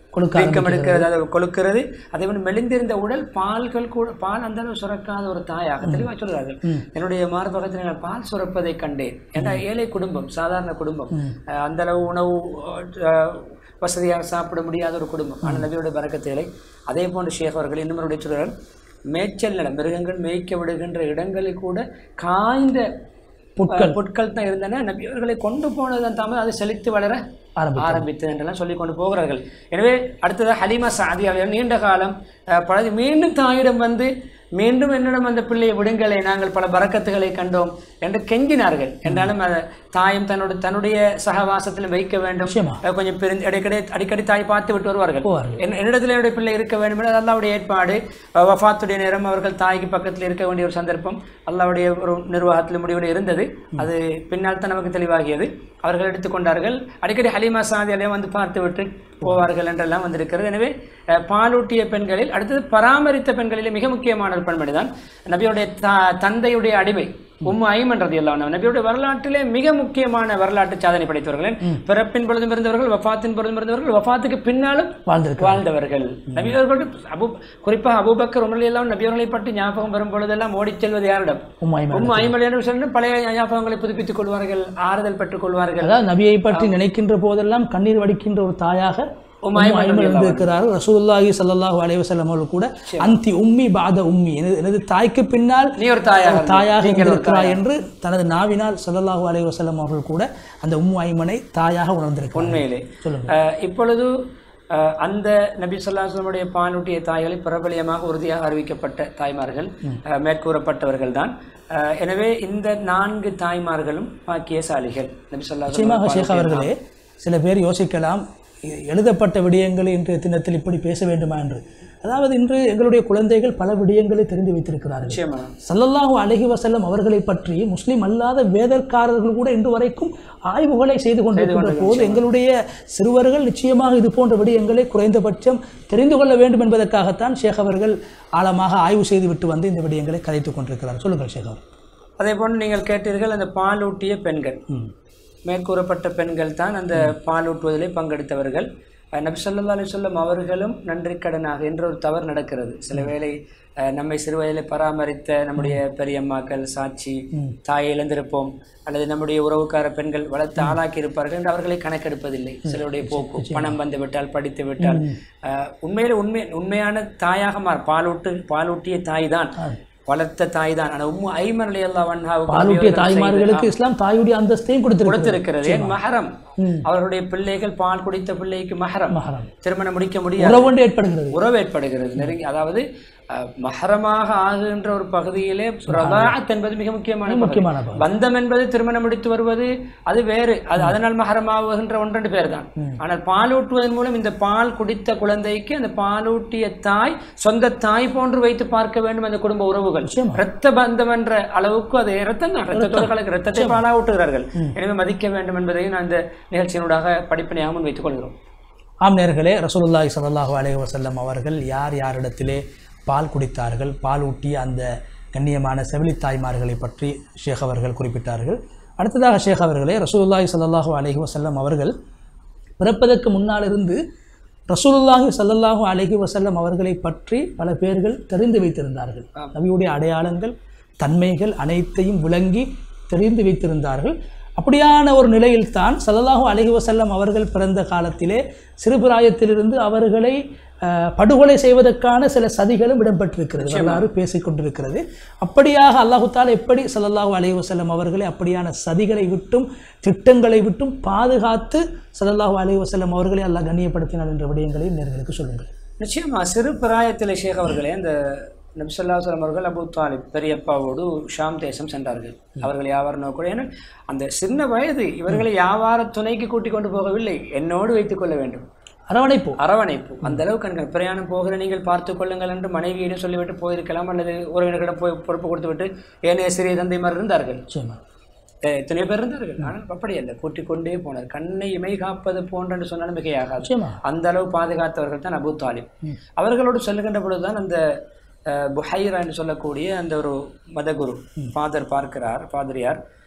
கொழுக்க வீக்கம் எடுக்கிறது அதை கொழுக்கிறது அதே மாதிரி மெலிந்திருந்த உடல் பால்கள் கூட பால் அந்த அளவு சுரக்காத ஒரு தாயாக தெளிவாக சொல்கிறார்கள் என்னுடைய மார்பகத்தில் நான் பால் சுரப்பதை கண்டேன் ஏன்னா ஏழை குடும்பம் சாதாரண குடும்பம் அஹ் அந்த அளவு உணவு அஹ், வசதியாக சாப்பிட முடியாத ஒரு குடும்பம் ஆனால் நபியோட பறக்கத்திலே அதே போன்று ஷேக் அவர்கள் இன்னும் அவருடைய சொல்கிறார் மேய்ச்சல் நிலம் மிருகங்கள் மேய்க்க விடுகின்ற இடங்களில் கூட காய்ந்த புட்கள் புட்கள் தான் இருந்தன நபி அவர்களை கொண்டு போனதன் தாமதம் அது செழித்து வளர ஆரம்பித்தது. ஆரம்பித்தது என்றெல்லாம் சொல்லிக் கொண்டு போகிறார்கள் எனவே அடுத்ததாக ஹலிமா சாதி அவர்கள் நீண்ட காலம் அஹ், பழகி மீண்டும் தாயிடம் வந்து மீண்டும் என்னிடம் அந்த பிள்ளையை விடுங்களே நாங்கள் பல பறக்கத்துகளை கண்டோம் என்று கெஞ்சினார்கள் என்றாலும் அதை தாயும் தன்னோட தன்னுடைய சகவாசத்தில் வைக்க வேண்டும் நிச்சயமா. அஹ், கொஞ்சம் பிரிந்து அடிக்கடி அடிக்கடி தாய் பார்த்து விட்டு வருவார்கள் போவார்கள். என் என்னிடத்தில் என்னுடைய பிள்ளை இருக்க வேண்டும் என்று அல்லாவுடைய ஏற்பாடு அஹ், வஃபாத்துடைய நேரம் அவர்கள் தாய்க்கு பக்கத்தில் இருக்க வேண்டிய ஒரு சந்தர்ப்பம் அல்லாவுடைய ஒரு நிர்வாகத்தில் முடிவில் இருந்தது அது பின்னால் தான் நமக்கு தெளிவாகியது அவர்கள் எடுத்துக்கொண்டார்கள் அடிக்கடி ஹலிமா சாதியாலையும் வந்து பார்த்து விட்டு போவார்கள் என்றெல்லாம் வந்திருக்கிறது எனவே அஹ், பாலூட்டிய பெண்களில் அடுத்தது பராமரித்த பெண்களிலே மிக முக்கியமான ஒரு பெண்மணி தான் நபியுடைய த- தந்தையுடைய அடிமை உம்மு ஐமன்றது எல்லாம் நபியுடைய வரலாற்றிலே மிக முக்கியமான வரலாற்று சாதனை படைத்தவர்கள் பிறப்பின் பொழுதும் இருந்தவர்கள் வஃபாத்தின் பொழுதும் இருந்தவர்கள் வஃபாத்துக்கு பின்னாலும் வாழ்ந்திருக்கிறார் வாழ்ந்தவர்கள் நபியவர்கள் அபு குறிப்பாக அபூபக்கர் உமர் எல்லாம் நபியவர்களை பற்றி ஞாபகம் வரும் பொழுதெல்லாம் ஓடிச் செல்வது யாரிடம் உம்மாய்மா உம் ஐமலையான சொன்ன பழைய ஞாபகங்களை புதுப்பித்துக் கொள்வார்கள் ஆறுதல் பெற்றுக் கொள்வார்கள் அதாவது நபியை பற்றி நினைக்கின்ற போதெல்லாம் கண்ணீர் வடிக்கின்ற ஒரு தாயாக உம் ஐமன் உம்மாய்மா இருந்திருக்கிறார்கள் ரசூலுல்லாஹி ஸல்லல்லாஹு அலைஹி வஸல்லம் அவர்கள் கூட அந்தி உம்மி பாத உம்மி எனது எனது தாய்க்கு பின்னால் நீ ஒரு தாயாக ஒரு தாயாக இருந்திருக்கிறாய் என்று தனது நாவினால் ஸல்லல்லாஹு அலைஹி வஸல்லம் அவர்கள் கூட அந்த உம்மு ஐமனை தாயாக உணர்ந்திருக்கிறார் உண்மையிலே சொல்லுங்க அஹ், இப்பொழுது அஹ், அந்த நபி சொல்லாஸ்லமுடைய பாலூட்டிய தாய்களை பிரபலியமாக உறுதியாக அறிவிக்கப்பட்ட தாய்மார்கள் அஹ், மேற்கூறப்பட்டவர்கள் தான் எனவே இந்த நான்கு தாய்மார்களும் பாக்கியசாலிகள் நபி சொல்லாஸ் நிச்சயமாக ஷேக் அவர்களே சில பேர் யோசிக்கலாம் எ- எழுதப்பட்ட விடயங்களை இன்றைய தினத்தில் இப்படி பேச வேண்டுமா என்று அதாவது இன்று எங்களுடைய குழந்தைகள் பல விடயங்களை தெரிந்து வைத்திருக்கிறார்கள் நிச்சயமா ஸல்லல்லாஹு அலைஹி வஸல்லம் அவர்களை பற்றி முஸ்லிம் அல்லாத வேதக்காரர்கள் கூட இன்று வரைக்கும் ஆய்வுகளை செய்து கொண்டிருக்கின்ற போது எங்களுடைய சிறுவர்கள் நிச்சயமாக இது போன்ற விடயங்களை குறைந்தபட்சம் தெரிந்து கொள்ள வேண்டும் என்பதற்காகத்தான் ஷேக் அவர்கள் ஆழமாக ஆய்வு செய்து விட்டு வந்து இந்த விடயங்களை கதைத்துக் கொண்டிருக்கிறார் சொல்லுங்கள் ஷேக் அவர் அதே போன்று நீங்கள் கேட்டீர்கள் அந்த பாலூட்டிய பெண்கள் மேற்கூறப்பட்ட பெண்கள் தான் அந்த பாலூட்டுவதிலே பங்கெடுத்தவர்கள் அஹ் நபி ஸல்லல்லாஹு அலைஹி வஸல்லம் அவர்களும் நன்றிக்கடனாக என்ற ஒரு தவறு நடக்கிறது சில வேளை அஹ் நம்மை சிறுவயதிலே பராமரித்த நம்முடைய பெரியம்மாக்கள் சாட்சி தாயை இழந்திருப்போம் அல்லது நம்முடைய உறவுக்கார பெண்கள் வளர்த்து ஆளாக்கி இருப்பார்கள் என்று அவர்களை கணக்கெடுப்பதில்லை சிலருடைய போக்கு பணம் வந்து விட்டால் படித்து விட்டால் அஹ் உண்மையில உண்மை உண்மையான தாயாக மாற பாலூட்டு பாலூட்டிய தாய் தான் வளர்த்த தாய் தான் ஆனால் உம்மு ஐமன் அலி அல்லா பாலூட்டிய தாய்மார்களுக்கு இஸ்லாம் தாயுடைய அந்தஸ்தையும் கொடுத்திருக்கிறது கொடுத்திருக்கிறது ஏன் மஹரம் அவர்களுடைய பிள்ளைகள் பால் குடித்த பிள்ளைக்கு மஹரம் மஹரம். திருமணம் முடிக்க முடியாது உறவு ஒன்று ஏற்படுகிறது உறவு ஏற்படுகிறது நெருங்கி அதாவது அஹ், மஹரமாக ஆகுகின்ற ஒரு பகுதியிலே ரதாஅத் என்பது மிக முக்கியமான பகுதி. முக்கியமான பகுதி. பந்தம் என்பது திருமணம் முடித்து வருவது அது வேறு அது அதனால் மகரமாகுகின்ற ஒன்றெண்டு பேர் தான் ஆனால் பாலூட்டுவதன் மூலம் இந்த பால் குடித்த குழந்தைக்கு அந்த பாலூட்டிய தாய் சொந்த தாய் போன்று வைத்து பார்க்க வேண்டும் அந்த குடும்ப உறவுகள் இரத்த பந்தம் என்ற அளவுக்கு அது இரத்தம் தான் இரத்தத்தோடு கலக்கு இரத்தத்தை பாலா ஊட்டுகிறார்கள் எனவே மதிக்க வேண்டும் என்பதையும் நான் இந்த நிகழ்ச்சியினூடாக படிப்பினையாக முன் வைத்துக் கொள்கிறோம் ஆம் நேர்களே ரசூலுல்லாஹி ஸல்லல்லாஹு அலைஹி வஸல்லம் அவர்கள் யார் யாரிடத்திலே பால் குடித்தார்கள் பால் ஊட்டிய அந்த கண்ணியமான செவிலி தாய்மார்களை பற்றி ஷேக் அவர்கள் குறிப்பிட்டார்கள் அடுத்ததாக ஷேக் அவர்களே ரசூலுல்லாஹி ஸல்லல்லாஹு அலைஹி வஸல்லம் அவர்கள் பிறப்பதற்கு முன்னால் இருந்து ரசூலுல்லாஹி ஸல்லல்லாஹு அலைஹி வஸல்லம் அவர்களை பற்றி பல பேர்கள் தெரிந்து வைத்திருந்தார்கள் நபியுடைய அடையாளங்கள் தன்மைகள் அனைத்தையும் விளங்கி தெரிந்து வைத்திருந்தார்கள் அப்படியான ஒரு நிலையில்தான் ஸல்லல்லாஹு அலைஹி வஸல்லம் அவர்கள் பிறந்த காலத்திலே சிறுபிராயத்திலிருந்து அவர்களை அஹ், படுகொலை செய்வதற்கான சில சதிகளும் இடம்பெற்றிருக்கிறது வரலாறு பேசிக் கொண்டிருக்கிறது அப்படியாக அல்லாஹு தாலா எப்படி ஸல்லல்லாஹு அலைஹி வஸல்லம் அவர்களை அப்படியான சதிகளை விட்டும் திட்டங்களை விட்டும் பாதுகாத்து ஸல்லல்லாஹு அலைஹி வஸல்லம் அவர்களை அல்லாஹ் கண்ணியப்படுத்தினார் என்ற விடயங்களையும் நேர்களுக்கு சொல்லுங்கள் நிச்சயமா சிறு பிராயத்தில் ஷேக் அவர்களே அந்த நபிசல்லாஸ்லாம் அவர்கள் அபு தாலிப் பெரியப்பாவோடு ஷாம் தேசம் சென்றார்கள் அவர்கள் வியாபாரம் நோக்கூட ஏன்னா அந்த சின்ன வயது இவர்களை வியாபார துணைக்கு கூட்டிக் கொண்டு போகவில்லை என்னோடு வைத்துக் கொள்ள வேண்டும் அரவணைப்பு அரவணைப்பு அந்த அளவுக்கு கண்கள் பிரயாணம் போகிற நீங்கள் பார்த்துக் கொள்ளுங்கள் என்று மனைவியிடம் சொல்லிவிட்டு போயிருக்கலாம் அல்லது உறவினர்களிடம் போய் பொறுப்பு கொடுத்து விட்டு ஏனைய சிறிய தந்தைமார் இருந்தார்கள் நிச்சயமா அஹ் எத்தனையோ பேர் இருந்தார்கள் ஆனால் அப்படி அல்ல கூட்டிக் கொண்டே போனார் கண்ணை இமை காப்பது போன்று சொன்னாலும் மிகையாகாது நிச்சயமா அந்த அளவு பாதுகாத்தவர்கள் தான் அபு தாலிப் அவர்களோடு சொல்லுகின்ற பொழுதுதான் அந்த அஹ், புஹைரா என்று சொல்லக்கூடிய அந்த ஒரு மதகுரு ஃபாதர் பார்க்கிறார் ஃபாதரியார்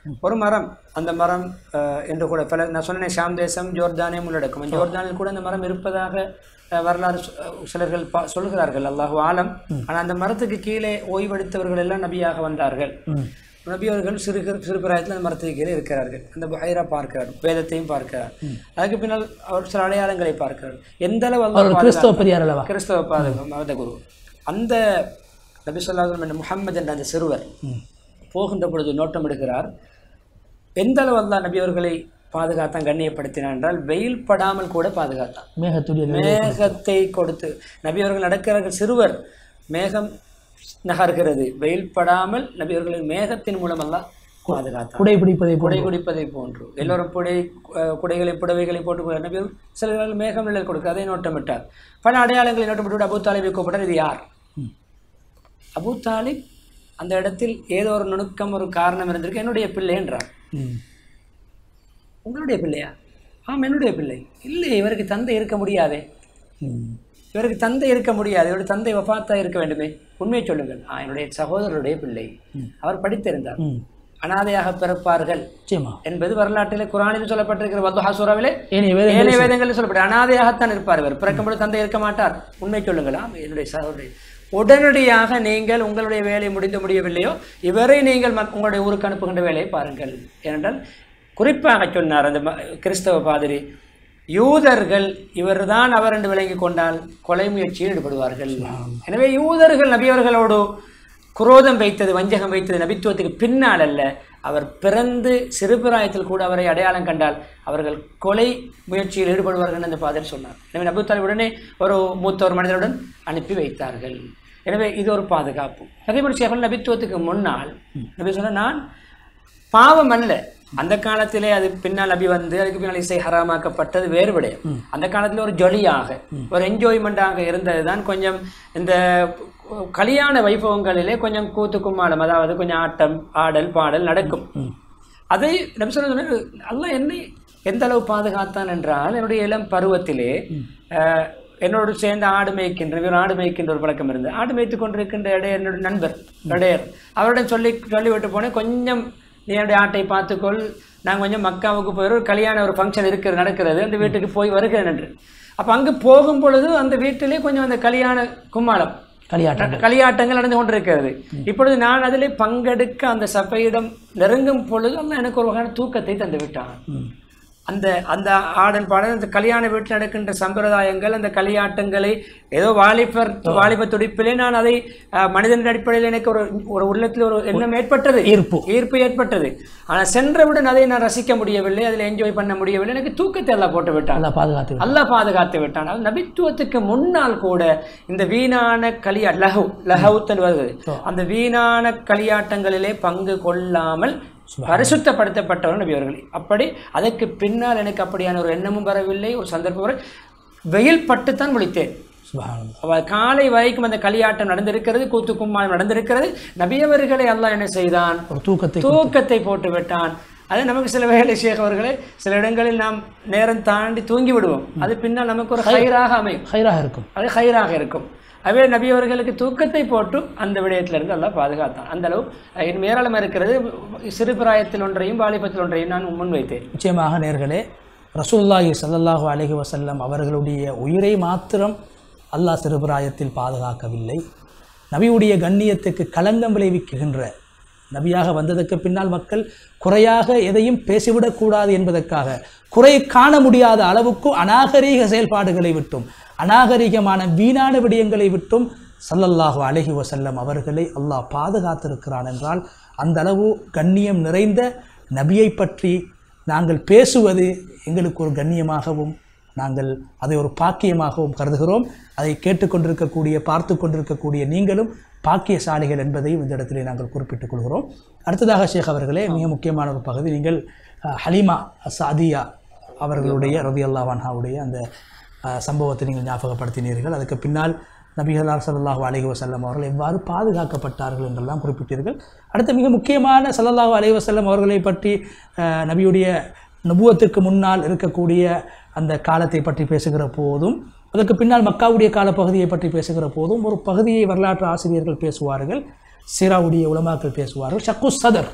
ஒரு மரம் அந்த மரம் அஹ், என்று கூட பல நான் சொன்னேன் ஷாம் தேசம் ஜோர்தானியம் உள்ளடக்கும் ஜோர்தானில் கூட அந்த மரம் இருப்பதாக அஹ், வரலாறு சொ- அஹ், சிலர்கள் பா- சொல்கிறார்கள் அல்லாஹு ஆலம் ஆனால் அந்த மரத்துக்கு கீழே ஓய்வெடுத்தவர்கள் எல்லாம் நபியாக வந்தார்கள் நபி அவர்கள் சிறு சிறு பிராயத்தில் அந்த மரத்துக்கு கீழே இருக்கிறார்கள் அந்த புகைரா பார்க்கிறார் வேதத்தையும் பார்க்கிறார் அதுக்கு பின்னால் அவர் சில அடையாளங்களை பார்க்கிறார் எந்த அளவு அல்லாஹ் அவர் கிறிஸ்தவ பெரியார் அல்லவா கிறிஸ்தவ பாதகம் மத குரு அந்த நபி சொல்லாஹ் என்ற முஹம்மது என்ற அந்த சிறுவர் போகின்ற பொழுது நோட்டம் எடுக்கிறார் எந்த அளவு அல்லாஹ் நபி அவர்களை பாதுகாத்தான் கண்ணியப்படுத்தினான் என்றால் வெயில் படாமல் கூட பாதுகாத்தான் மேகத்துடைய மேகத்தை கொடுத்து நபி அவர்கள் நடக்கிறார்கள் சிறுவர் மேகம் நகர்கிறது வெயில் படாமல் நபி அவர்களின் மேகத்தின் மூலம் அல்லாஹ் பாதுகாத்தான் குடை பிடிப்பதை போல குடை குடிப்பதை போன்று எல்லோரும் புடை அஹ், குடைகளை புடவைகளை போட்டு நபி சிலர்கள் மேகம் நிழல் கொடுக்க அதை நோட்டமிட்டார் பல அடையாளங்களை நோட்டமிட்டு அபு தாலிபை கூப்பிட்டார் இது யார் அபு தாலிப் அந்த இடத்தில் ஏதோ ஒரு நுணுக்கம் ஒரு காரணம் இருந்திருக்கு என்னுடைய பிள்ளை என்றார் ம். உங்களுடைய பிள்ளையா ஆம் என்னுடைய பிள்ளை இல்லை இவருக்கு தந்தை இருக்க முடியாதே ம். இவருக்கு தந்தை இருக்க முடியாது இவருடைய தந்தை வஃபாத்தா இருக்க வேண்டுமே உண்மையை சொல்லுங்கள் ஆ என்னுடைய சகோதரருடைய பிள்ளை அவர் படித்திருந்தார் ம். அனாதையாக பிறப்பார்கள் நிச்சயமா என்பது வரலாற்றிலே குரானில் சொல்லப்பட்டிருக்கிற வத்துஹா சூறாவிலே ஏனைய வேத ஏனைய வேதங்களில் சொல்லப்பட்டு அனாதையாகத்தான் இருப்பார் இவர் பிறக்கும்போது தந்தை இருக்க மாட்டார் உண்மை சொல்லுங்களா என்னுடைய சகோதரி உடனடியாக நீங்கள் உங்களுடைய வேலை முடிந்து முடியவில்லையோ இவரை நீங்கள் மத்- உங்களுடைய ஊருக்கு அனுப்புகின்ற வேலையை பாருங்கள் ஏனென்றால் குறிப்பாக சொன்னார் அந்த ம- கிறிஸ்தவ பாதிரி யூதர்கள் இவர்தான் அவர் என்று விளங்கி கொண்டால் கொலை முயற்சியில் ஈடுபடுவார்கள் எனவே யூதர்கள் நபியவர்களோடு குரோதம் வைத்தது வஞ்சகம் வைத்தது நபித்துவத்துக்கு பின்னால் அல்ல அவர் பிறந்து சிறுபிராயத்தில் கூட அவரை அடையாளம் கண்டால் அவர்கள் கொலை முயற்சியில் ஈடுபடுவார்கள் என்று பாதர் சொன்னார் எனவே நபுத்தாலி உடனே ஒரு மூத்த ஒரு மனிதருடன் அனுப்பி வைத்தார்கள் எனவே இது ஒரு பாதுகாப்பு அதேபோல் சேகல் நபித்துவத்துக்கு முன்னால் நபி சொன்ன நான் பாவம் அல்ல அந்த காலத்திலே அது பின்னால் நபி வந்து அதுக்கு பின்னால் இசை ஹராமாக்கப்பட்டது வேறு விடயம் அந்த காலத்தில் ஒரு ஜொலியாக ஒரு என்ஜாய்மெண்ட்டாக இருந்தது தான் கொஞ்சம் இந்த கல்யாண வைபவங்களிலே கொஞ்சம் கூத்து கும்மாளம் அதாவது கொஞ்சம் ஆட்டம் ஆடல் பாடல் நடக்கும் அதை நபி சொல்ல அல்லாஹ் என்னை எந்த அளவு பாதுகாத்தான் என்றால் என்னுடைய இளம் பருவத்திலே அஹ், என்னோடு சேர்ந்து ஆடு மேய்க்கின்ற இவர் ஆடு மேய்க்கின்ற ஒரு பழக்கம் இருந்தது ஆடு மேய்த்து கொண்டிருக்கின்ற இடையர் என்னுடைய நண்பர் இடையர் அவரிடம் சொல்லி சொல்லிவிட்டு போனேன் கொஞ்சம் நீ என்னுடைய ஆட்டை பார்த்துக்கொள் நான் கொஞ்சம் மக்காவுக்கு போய் ஒரு கல்யாண ஒரு ஃபங்க்ஷன் இருக்கிறது நடக்கிறது அந்த வீட்டுக்கு போய் வருகிறேன் என்று அப்போ அங்கு போகும் பொழுது அந்த வீட்டிலே கொஞ்சம் அந்த கல்யாண கும்மாளம் களியாட்டம் களியாட்டங்கள் நடந்து கொண்டிருக்கிறது இப்பொழுது நான் அதிலே பங்கெடுக்க அந்த சபையிடம் நெருங்கும் பொழுது அல்லாஹ் எனக்கு ஒரு வகையான தூக்கத்தை தந்து விட்டான் ம். அந்த அந்த ஆடல் பாடல் அந்த கல்யாண வீட்டில் நடக்கின்ற சம்பிரதாயங்கள் அந்த களியாட்டங்களை ஏதோ வாலிபர் வாலிப துடிப்பிலே நான் அதை அஹ், மனிதனின் அடிப்படையில் எனக்கு ஒரு ஒரு உள்ளத்தில் ஒரு எண்ணம் ஏற்பட்டது ஈர்ப்பு ஈர்ப்பு ஏற்பட்டது ஆனால் சென்றவுடன் அதை நான் ரசிக்க முடியவில்லை அதில் என்ஜாய் பண்ண முடியவில்லை எனக்கு தூக்கத்தை எல்லாம் போட்டு விட்டான் நல்லா பாதுகாத்து விடு. அல்லாஹ் பாதுகாத்து விட்டான் அது நபித்துவத்துக்கு முன்னால் கூட இந்த வீணான களியா லஹு லஹவுத்தன் வருது அந்த வீணான களியாட்டங்களிலே பங்கு கொள்ளாமல் பரிசுத்தப்படுத்தப்பட்டவர் நபி அவர்கள் அப்படி அதற்கு பின்னால் எனக்கு அப்படியான ஒரு எண்ணமும் வரவில்லை ஒரு சந்தர்ப்பம் வர வெயில் பட்டுத்தான் முழித்தேன் சுபஹானல்லாஹ். அவ காலை வரைக்கும் அந்த களியாட்டம் நடந்திருக்கிறது கூத்து கும்மாளம் நடந்திருக்கிறது நபியவர்களை அல்லாஹ் என்ன செய்தான் ஒரு தூக்கத்தை தூக்கத்தை போட்டு விட்டான் அது நமக்கு சில வேலை ஷேக் அவர்களே சில இடங்களில் நாம் நேரம் தாண்டி தூங்கி விடுவோம் அது பின்னால் நமக்கு ஒரு ஹைராக அமையும் ஹைராக இருக்கும் அது ஹைராக இருக்கும் அவே நபி அவர்களுக்கு தூக்கத்தை போட்டு அந்த விடயத்திலிருந்து எல்லாம் பாதுகாத்தான் அந்த அளவு அஹ், இன்னும் ஏராளமாக இருக்கிறது சிறு பிராயத்தில் ஒன்றையும் வாலிபத்தில் ஒன்றையும் நான் முன்வைத்தேன் நிச்சயமாக நேர்களே ரசூலுல்லாஹி ஸல்லல்லாஹு அலைஹி வஸல்லம் அவர்களுடைய உயிரை மாத்திரம் அல்லாஹ் சிறுபிராயத்தில் பாதுகாக்கவில்லை நபியுடைய கண்ணியத்துக்கு களங்கம் விளைவிக்குகின்ற நபியாக வந்ததற்கு பின்னால் மக்கள் குறையாக எதையும் பேசிவிடக்கூடாது என்பதற்காக குறை காண முடியாத அளவுக்கு அநாகரீக செயல்பாடுகளை விட்டும் அநாகரீகமான வீணான விடயங்களை விட்டும் ஸல்லல்லாஹு அலைஹி வஸல்லம் அவர்களை அல்லாஹ் பாதுகாத்திருக்கிறான் என்றால் அந்த அளவு கண்ணியம் நிறைந்த நபியை பற்றி நாங்கள் பேசுவது எங்களுக்கு ஒரு கண்ணியமாகவும் நாங்கள் அதை ஒரு பாக்கியமாகவும் கருதுகிறோம் அதை கேட்டுக்கொண்டிருக்கக்கூடிய பார்த்து கொண்டிருக்கக்கூடிய நீங்களும் பாக்கியசாலிகள் என்பதையும் இந்த இடத்திலே நாங்கள் குறிப்பிட்டுக் கொள்கிறோம் அடுத்ததாக ஷேக் அவர்களே மிக முக்கியமான ஒரு பகுதி நீங்கள் அஹ், ஹலீமா சாதியா அவர்களுடைய ரவி அல்லாவான்ஹாவுடைய அந்த அஹ், சம்பவத்தை நீங்கள் ஞாபகப்படுத்தினீர்கள் அதுக்கு பின்னால் நபிகளார் ஸல்லல்லாஹு அலைஹி வஸல்லம் அவர்கள் எவ்வாறு பாதுகாக்கப்பட்டார்கள் என்றெல்லாம் குறிப்பிட்டீர்கள் அடுத்து மிக முக்கியமான ஸல்லல்லாஹு அலைஹி வஸல்லம் அவர்களை பற்றி அஹ், நபியுடைய நபுவத்திற்கு முன்னால் இருக்கக்கூடிய அந்த காலத்தை பற்றி பேசுகிற போதும் அதற்கு பின்னால் மக்காவுடைய காலப்பகுதியை பற்றி பேசுகிற போதும் ஒரு பகுதியை வரலாற்று ஆசிரியர்கள் பேசுவார்கள் சீராவுடைய உலமாக்கள் பேசுவார்கள் ஷக்கு சதர்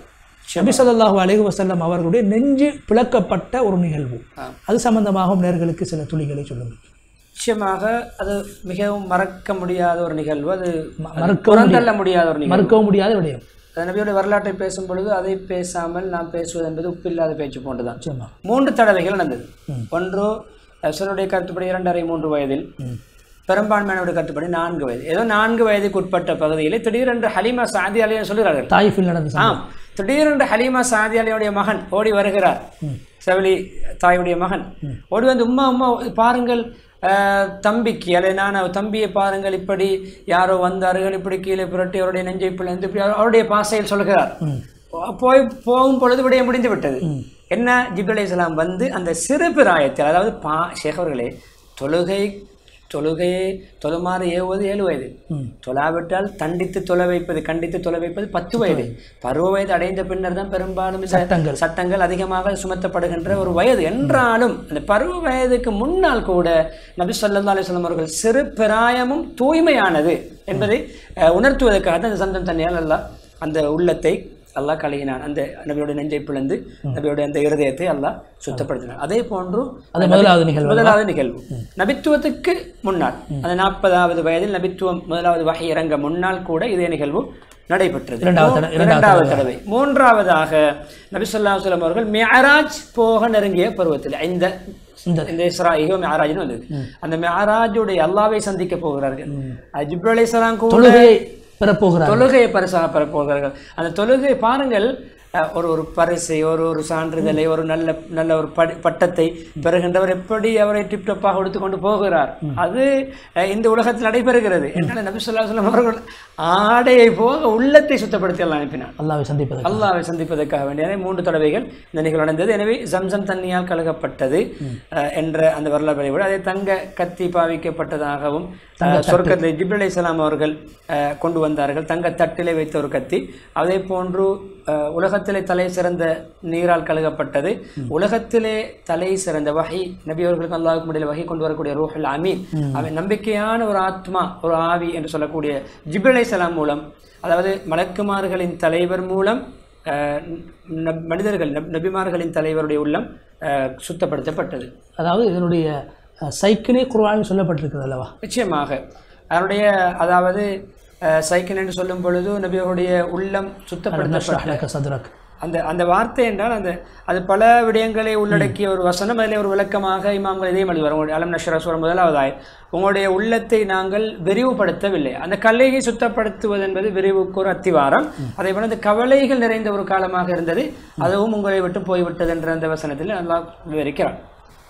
நபி ஸல்லல்லாஹு அலைஹி வஸல்லம் அவர்களுடைய நெஞ்சு பிளக்கப்பட்ட ஒரு நிகழ்வு ஆம். அது சம்பந்தமாகவும் நேர்களுக்கு சில துளிகளை சொல்லுங்கள் நிச்சயமாக அது மிகவும் மறக்க முடியாத ஒரு நிகழ்வு அது மறக்கவும் புறந்தள்ள முடியாத ஒரு நிகழ்வு மறுக்கவும் முடியாத விடயம் அது நபியோட வரலாற்றை பேசும் பொழுது அதை பேசாமல் நாம் பேசுவது என்பது உப்பில்லாத பேச்சு போன்றுதான் நிச்சயமா மூன்று தடவைகள் நடந்தது ஒன்று ரசூலுடைய கருத்துப்படி இரண்டரை மூன்று வயதில் பெரும்பான்மையானவருடைய கருத்துப்படி நான்கு வயது ஏதோ நான்கு வயதுக்கு உட்பட்ட பகுதியில் திடீரென்று ஹலீமா சாதி அலியா சொல்கிறார்கள் தாயிஃபில் நடந்த சம்பவம். ஆம் திடீரென்று ஹலீமா சாதி அலியுடைய மகன் ஓடி வருகிறார் செவிலி தாயுடைய மகன் ஓடி வந்து உம்மா உம்மா பாருங்கள் அஹ், தம்பிக்கு அல்லது நான் தம்பியை பாருங்கள் இப்படி யாரோ வந்தார்கள் இப்படி கீழே புரட்டி அவருடைய நெஞ்சை பிளந்து இப்படி அவர்- அவருடைய பாசையில் சொல்கிறார் போய் போகும் பொழுது விடைய முடிந்து விட்டது என்ன ஜிப்ரல் இஸ்லாம் வந்து அந்த சிறு பிராயத்தில் அதாவது பா ஷேக் அவர்களே தொழுகை தொழுகையை தொழுமாறு ஏவுவது ஏழு வயது தொழாவிட்டால் தண்டித்து தொலை வைப்பது கண்டித்து தொலை வைப்பது பத்து வயது பருவ வயது அடைந்த பின்னர் தான் பெரும்பாலும் இந்த சட்டங்கள். சட்டங்கள் அதிகமாக சுமத்தப்படுகின்ற ஒரு வயது என்றாலும் அந்த பருவ வயதுக்கு முன்னால் கூட நபி ஸல்லல்லாஹு அலைஹி வஸல்லம் அவர்கள் சிறு பிராயமும் தூய்மையானது என்பதை அஹ், உணர்த்துவதற்காக தான் அந்த சந்தம் தன்னையால் அல்லாஹ் அந்த உள்ளத்தை அல்லாஹ் கழுகினான் அந்த நபியோட நெஞ்சை பிளந்து நபியோட அந்த இருதயத்தை அல்லாஹ் சுத்தப்படுத்தினான் அதே போன்று அது முதலாவது நிகழ்வு முதலாவது நிகழ்வு நபித்துவத்துக்கு முன்னால் அந்த நாற்பதாவது வயதில் நபித்துவம் முதலாவது வகை இறங்க முன்னால் கூட இதே நிகழ்வு நடைபெற்றது இரண்டாவது தடவை- இரண்டாவது தடவை மூன்றாவதாக நபி ஸல்லல்லாஹு அலைஹி வஸல்லம் அவர்கள் மிஅராஜ் போக நெருங்கிய பருவத்தில் இந்த இந்த இந்த இஸ்ராயிகோ மிஅராஜ்னு வந்தது அந்த மிஅராஜுடைய அல்லாவை சந்திக்க போகிறார்கள் அது ஜிப்ரீல் அலைஹிஸ்ஸலாம் கூட தொழுகையை பெறப்போகிறார் தொழுகையை பரிசாக பெறப் போகிறார்கள் அந்த தொழுகை பாருங்கள் அஹ், ஒரு ஒரு பரிசை ஒரு ஒரு சான்றிதழை ஒரு நல்ல நல்ல ஒரு படி பட்டத்தை பெறுகின்றவர் எப்படி அவரை டிப்டப்பாக எடுத்துக்கொண்டு போகிறார் அது அஹ், இந்த உலகத்தில் நடைபெறுகிறது என்றால் நபி ஸல்லல்லாஹு அலைஹி வஸல்லம் அவர்கள் ஆடையை போக உள்ளத்தை சுத்தப்படுத்தி அல்லாஹ் அனுப்பினார் அல்லாவை சந்திப்பதற்கு அல்லாவை சந்திப்பதற்காக வேண்டிய மூன்று தடவைகள் இந்த நிகழ்வு நடந்தது எனவே ஜம்சம் தண்ணியால் கலகப்பட்டது அஹ், என்ற அந்த வரலாறு விட அதை தங்க கத்தி பாவிக்கப்பட்டதாகவும் அஹ், சொர்க்கத்தில் ஜிப்ரல் அலைஹிஸ்ஸலாம் அவர்கள் அஹ், கொண்டு வந்தார்கள் தங்க தட்டிலே வைத்த ஒரு கத்தி அதே போன்று அஹ், உலகத்திலே தலை சிறந்த நீரால் கழுகப்பட்டது உலகத்திலே தலை சிறந்த வகை நபி அவர்களுக்கு அல்லாஹுக்கு முடியல வகை கொண்டு வரக்கூடிய ரூஹல் அமீன் அவன் நம்பிக்கையான ஒரு ஆத்மா ஒரு ஆவி என்று சொல்லக்கூடிய ஜிப்ரல் அலைஹிஸ்ஸலாம் மூலம் அதாவது மலக்குமார்களின் தலைவர் மூலம் அஹ், நப்- மனிதர்கள் நப்- நபிமார்களின் தலைவருடைய உள்ளம் அஹ், சுத்தப்படுத்தப்பட்டது அதாவது இதனுடைய அஹ், சைக்கிளே குர்ஆனில் சொல்லப்பட்டிருக்கிறது அல்லவா நிச்சயமாக அதனுடைய அதாவது அஹ், சைக்கிள் என்று சொல்லும் பொழுது நபியருடைய உள்ளம் சுத்தப்படுத்தப்பட்ட நஷ்ரஹ் லக சதுரக் அந்த அந்த வார்த்தை என்றால் அந்த அது பல விடயங்களை உள்ளடக்கிய ஒரு வசனம் அதில் ஒரு விளக்கமாக இமாம்கள் இதே மாதிரி வரும் அலம் நஷ்ரஸ்வர முதலாவதாய் உங்களுடைய உள்ளத்தை நாங்கள் விரிவுபடுத்தவில்லை அந்த கல்லையை சுத்தப்படுத்துவது என்பது விரிவுக்கு ஒரு அத்திவாரம் அதே போல அந்த கவலைகள் நிறைந்த ஒரு காலமாக இருந்தது அதுவும் உங்களை விட்டு போய்விட்டது என்ற அந்த வசனத்தில் அல்லாஹ் விவரிக்கிறான்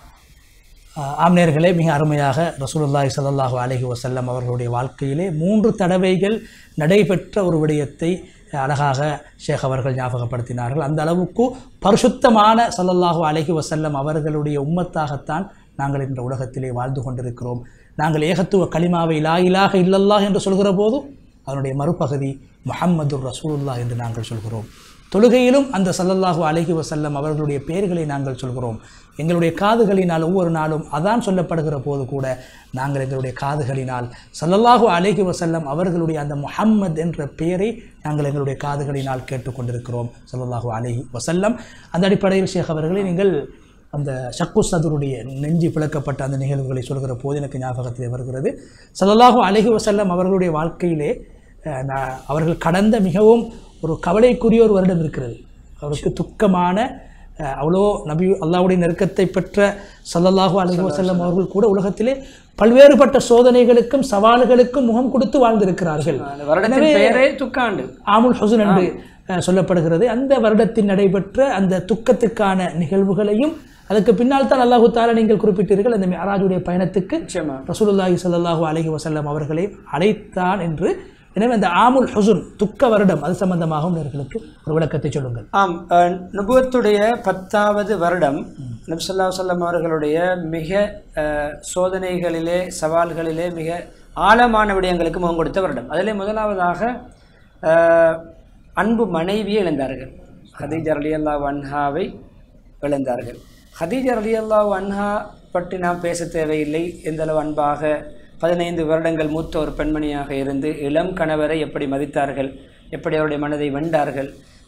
அஹ், ஆம்நேயர்களே மிக அருமையாக ரசூலுல்லாஹி ஸல்லல்லாஹு அலைஹி வஸல்லம் அவர்களுடைய வாழ்க்கையிலே மூன்று தடவைகள் நடைபெற்ற ஒரு விடயத்தை அஹ், அழகாக ஷேக் அவர்கள் ஞாபகப்படுத்தினார்கள் அந்த அளவுக்கு பரிசுத்தமான ஸல்லல்லாஹு அலைஹி வஸல்லம் அவர்களுடைய உம்மத்தாகத்தான் நாங்கள் இந்த உலகத்திலே வாழ்ந்து கொண்டிருக்கிறோம் நாங்கள் ஏகத்துவ கலிமாவை லா இலாஹ இல்லல்லாஹ் என்று சொல்கிற போதும் அதனுடைய மறுபகுதி முஹம்மதுர் ரசூலுல்லாஹ் என்று நாங்கள் சொல்கிறோம் தொழுகையிலும் அந்த ஸல்லல்லாஹு அலைஹி வஸல்லம் அவர்களுடைய பெயர்களை நாங்கள் சொல்கிறோம் எங்களுடைய காதுகளினால் ஒவ்வொரு நாளும் அதான் சொல்லப்படுகிற போது கூட நாங்கள் எங்களுடைய காதுகளினால் ஸல்லல்லாஹு அலைஹி வஸல்லம் அவர்களுடைய அந்த முஹம்மத் என்ற பெயரை நாங்கள் எங்களுடைய காதுகளினால் கேட்டுக்கொண்டிருக்கிறோம் ஸல்லல்லாஹு அலைஹி வஸல்லம் அந்த அடிப்படையில் ஷேக் அவர்களே நீங்கள் அந்த ஷக்கு சதுருடைய நெஞ்சு பிளக்கப்பட்ட அந்த நிகழ்வுகளை சொல்கிற போது எனக்கு ஞாபகத்தில் வருகிறது ஸல்லல்லாஹு அலைஹி வஸல்லம் அவர்களுடைய வாழ்க்கையிலே அஹ், நான் அவர்கள் கடந்த மிகவும் ஒரு கவலைக்குரிய ஒரு வருடம் இருக்கிறது அவருக்கு துக்கமான அஹ், அவ்வளோ நபி அல்லாஹ்வுடைய நெருக்கத்தை பெற்ற ஸல்லல்லாஹு அலைஹி வஸல்லம் அவர்கள் கூட உலகத்திலே பல்வேறுபட்ட சோதனைகளுக்கும் சவால்களுக்கும் முகம் கொடுத்து வாழ்ந்திருக்கிறார்கள் அந்த வருடத்தின் பெயரே துக்காண்டு ஆமுல் ஹுசன் என்று அஹ், சொல்லப்படுகிறது அந்த வருடத்தில் நடைபெற்ற அந்த துக்கத்துக்கான நிகழ்வுகளையும் அதுக்கு பின்னால் தான் அல்லாஹு தாலா நீங்கள் குறிப்பிட்டீர்கள் அந்த மிஅராஜுடைய பயணத்துக்கு நிச்சயமா ரசூலுல்லாஹி ஸல்லல்லாஹு அலைஹி வஸல்லம் அவர்களை அழைத்தான் என்று எனவே அந்த ஆமுல் ஹுசுன் துக்க வருடம் அது சம்பந்தமாகவும் நேர்களுக்கு ஒரு விளக்கத்தை சொல்லுங்கள் ஆம் அஹ், நுபுவத்துடைய பத்தாவது வருடம் நபி ஸல்லல்லாஹு அலைஹி வஸல்லம் அவர்களுடைய மிக அஹ், சோதனைகளிலே சவால்களிலே மிக ஆழமான விடயங்களுக்கு முகம் கொடுத்த வருடம் அதிலே முதலாவதாக அஹ், அன்பு மனைவியை இழந்தார்கள் ஹதீஜா ரலியல்லாஹு அன்ஹாவை இழந்தார்கள் ஹதீஜா ரலியல்லாஹு அன்ஹா பற்றி நாம் பேச தேவையில்லை எந்த அளவு அன்பாக பதினைந்து வருடங்கள் மூத்த ஒரு பெண்மணியாக இருந்து இளம் கணவரை எப்படி மதித்தார்கள் எப்படி அவருடைய மனதை வென்றார்கள்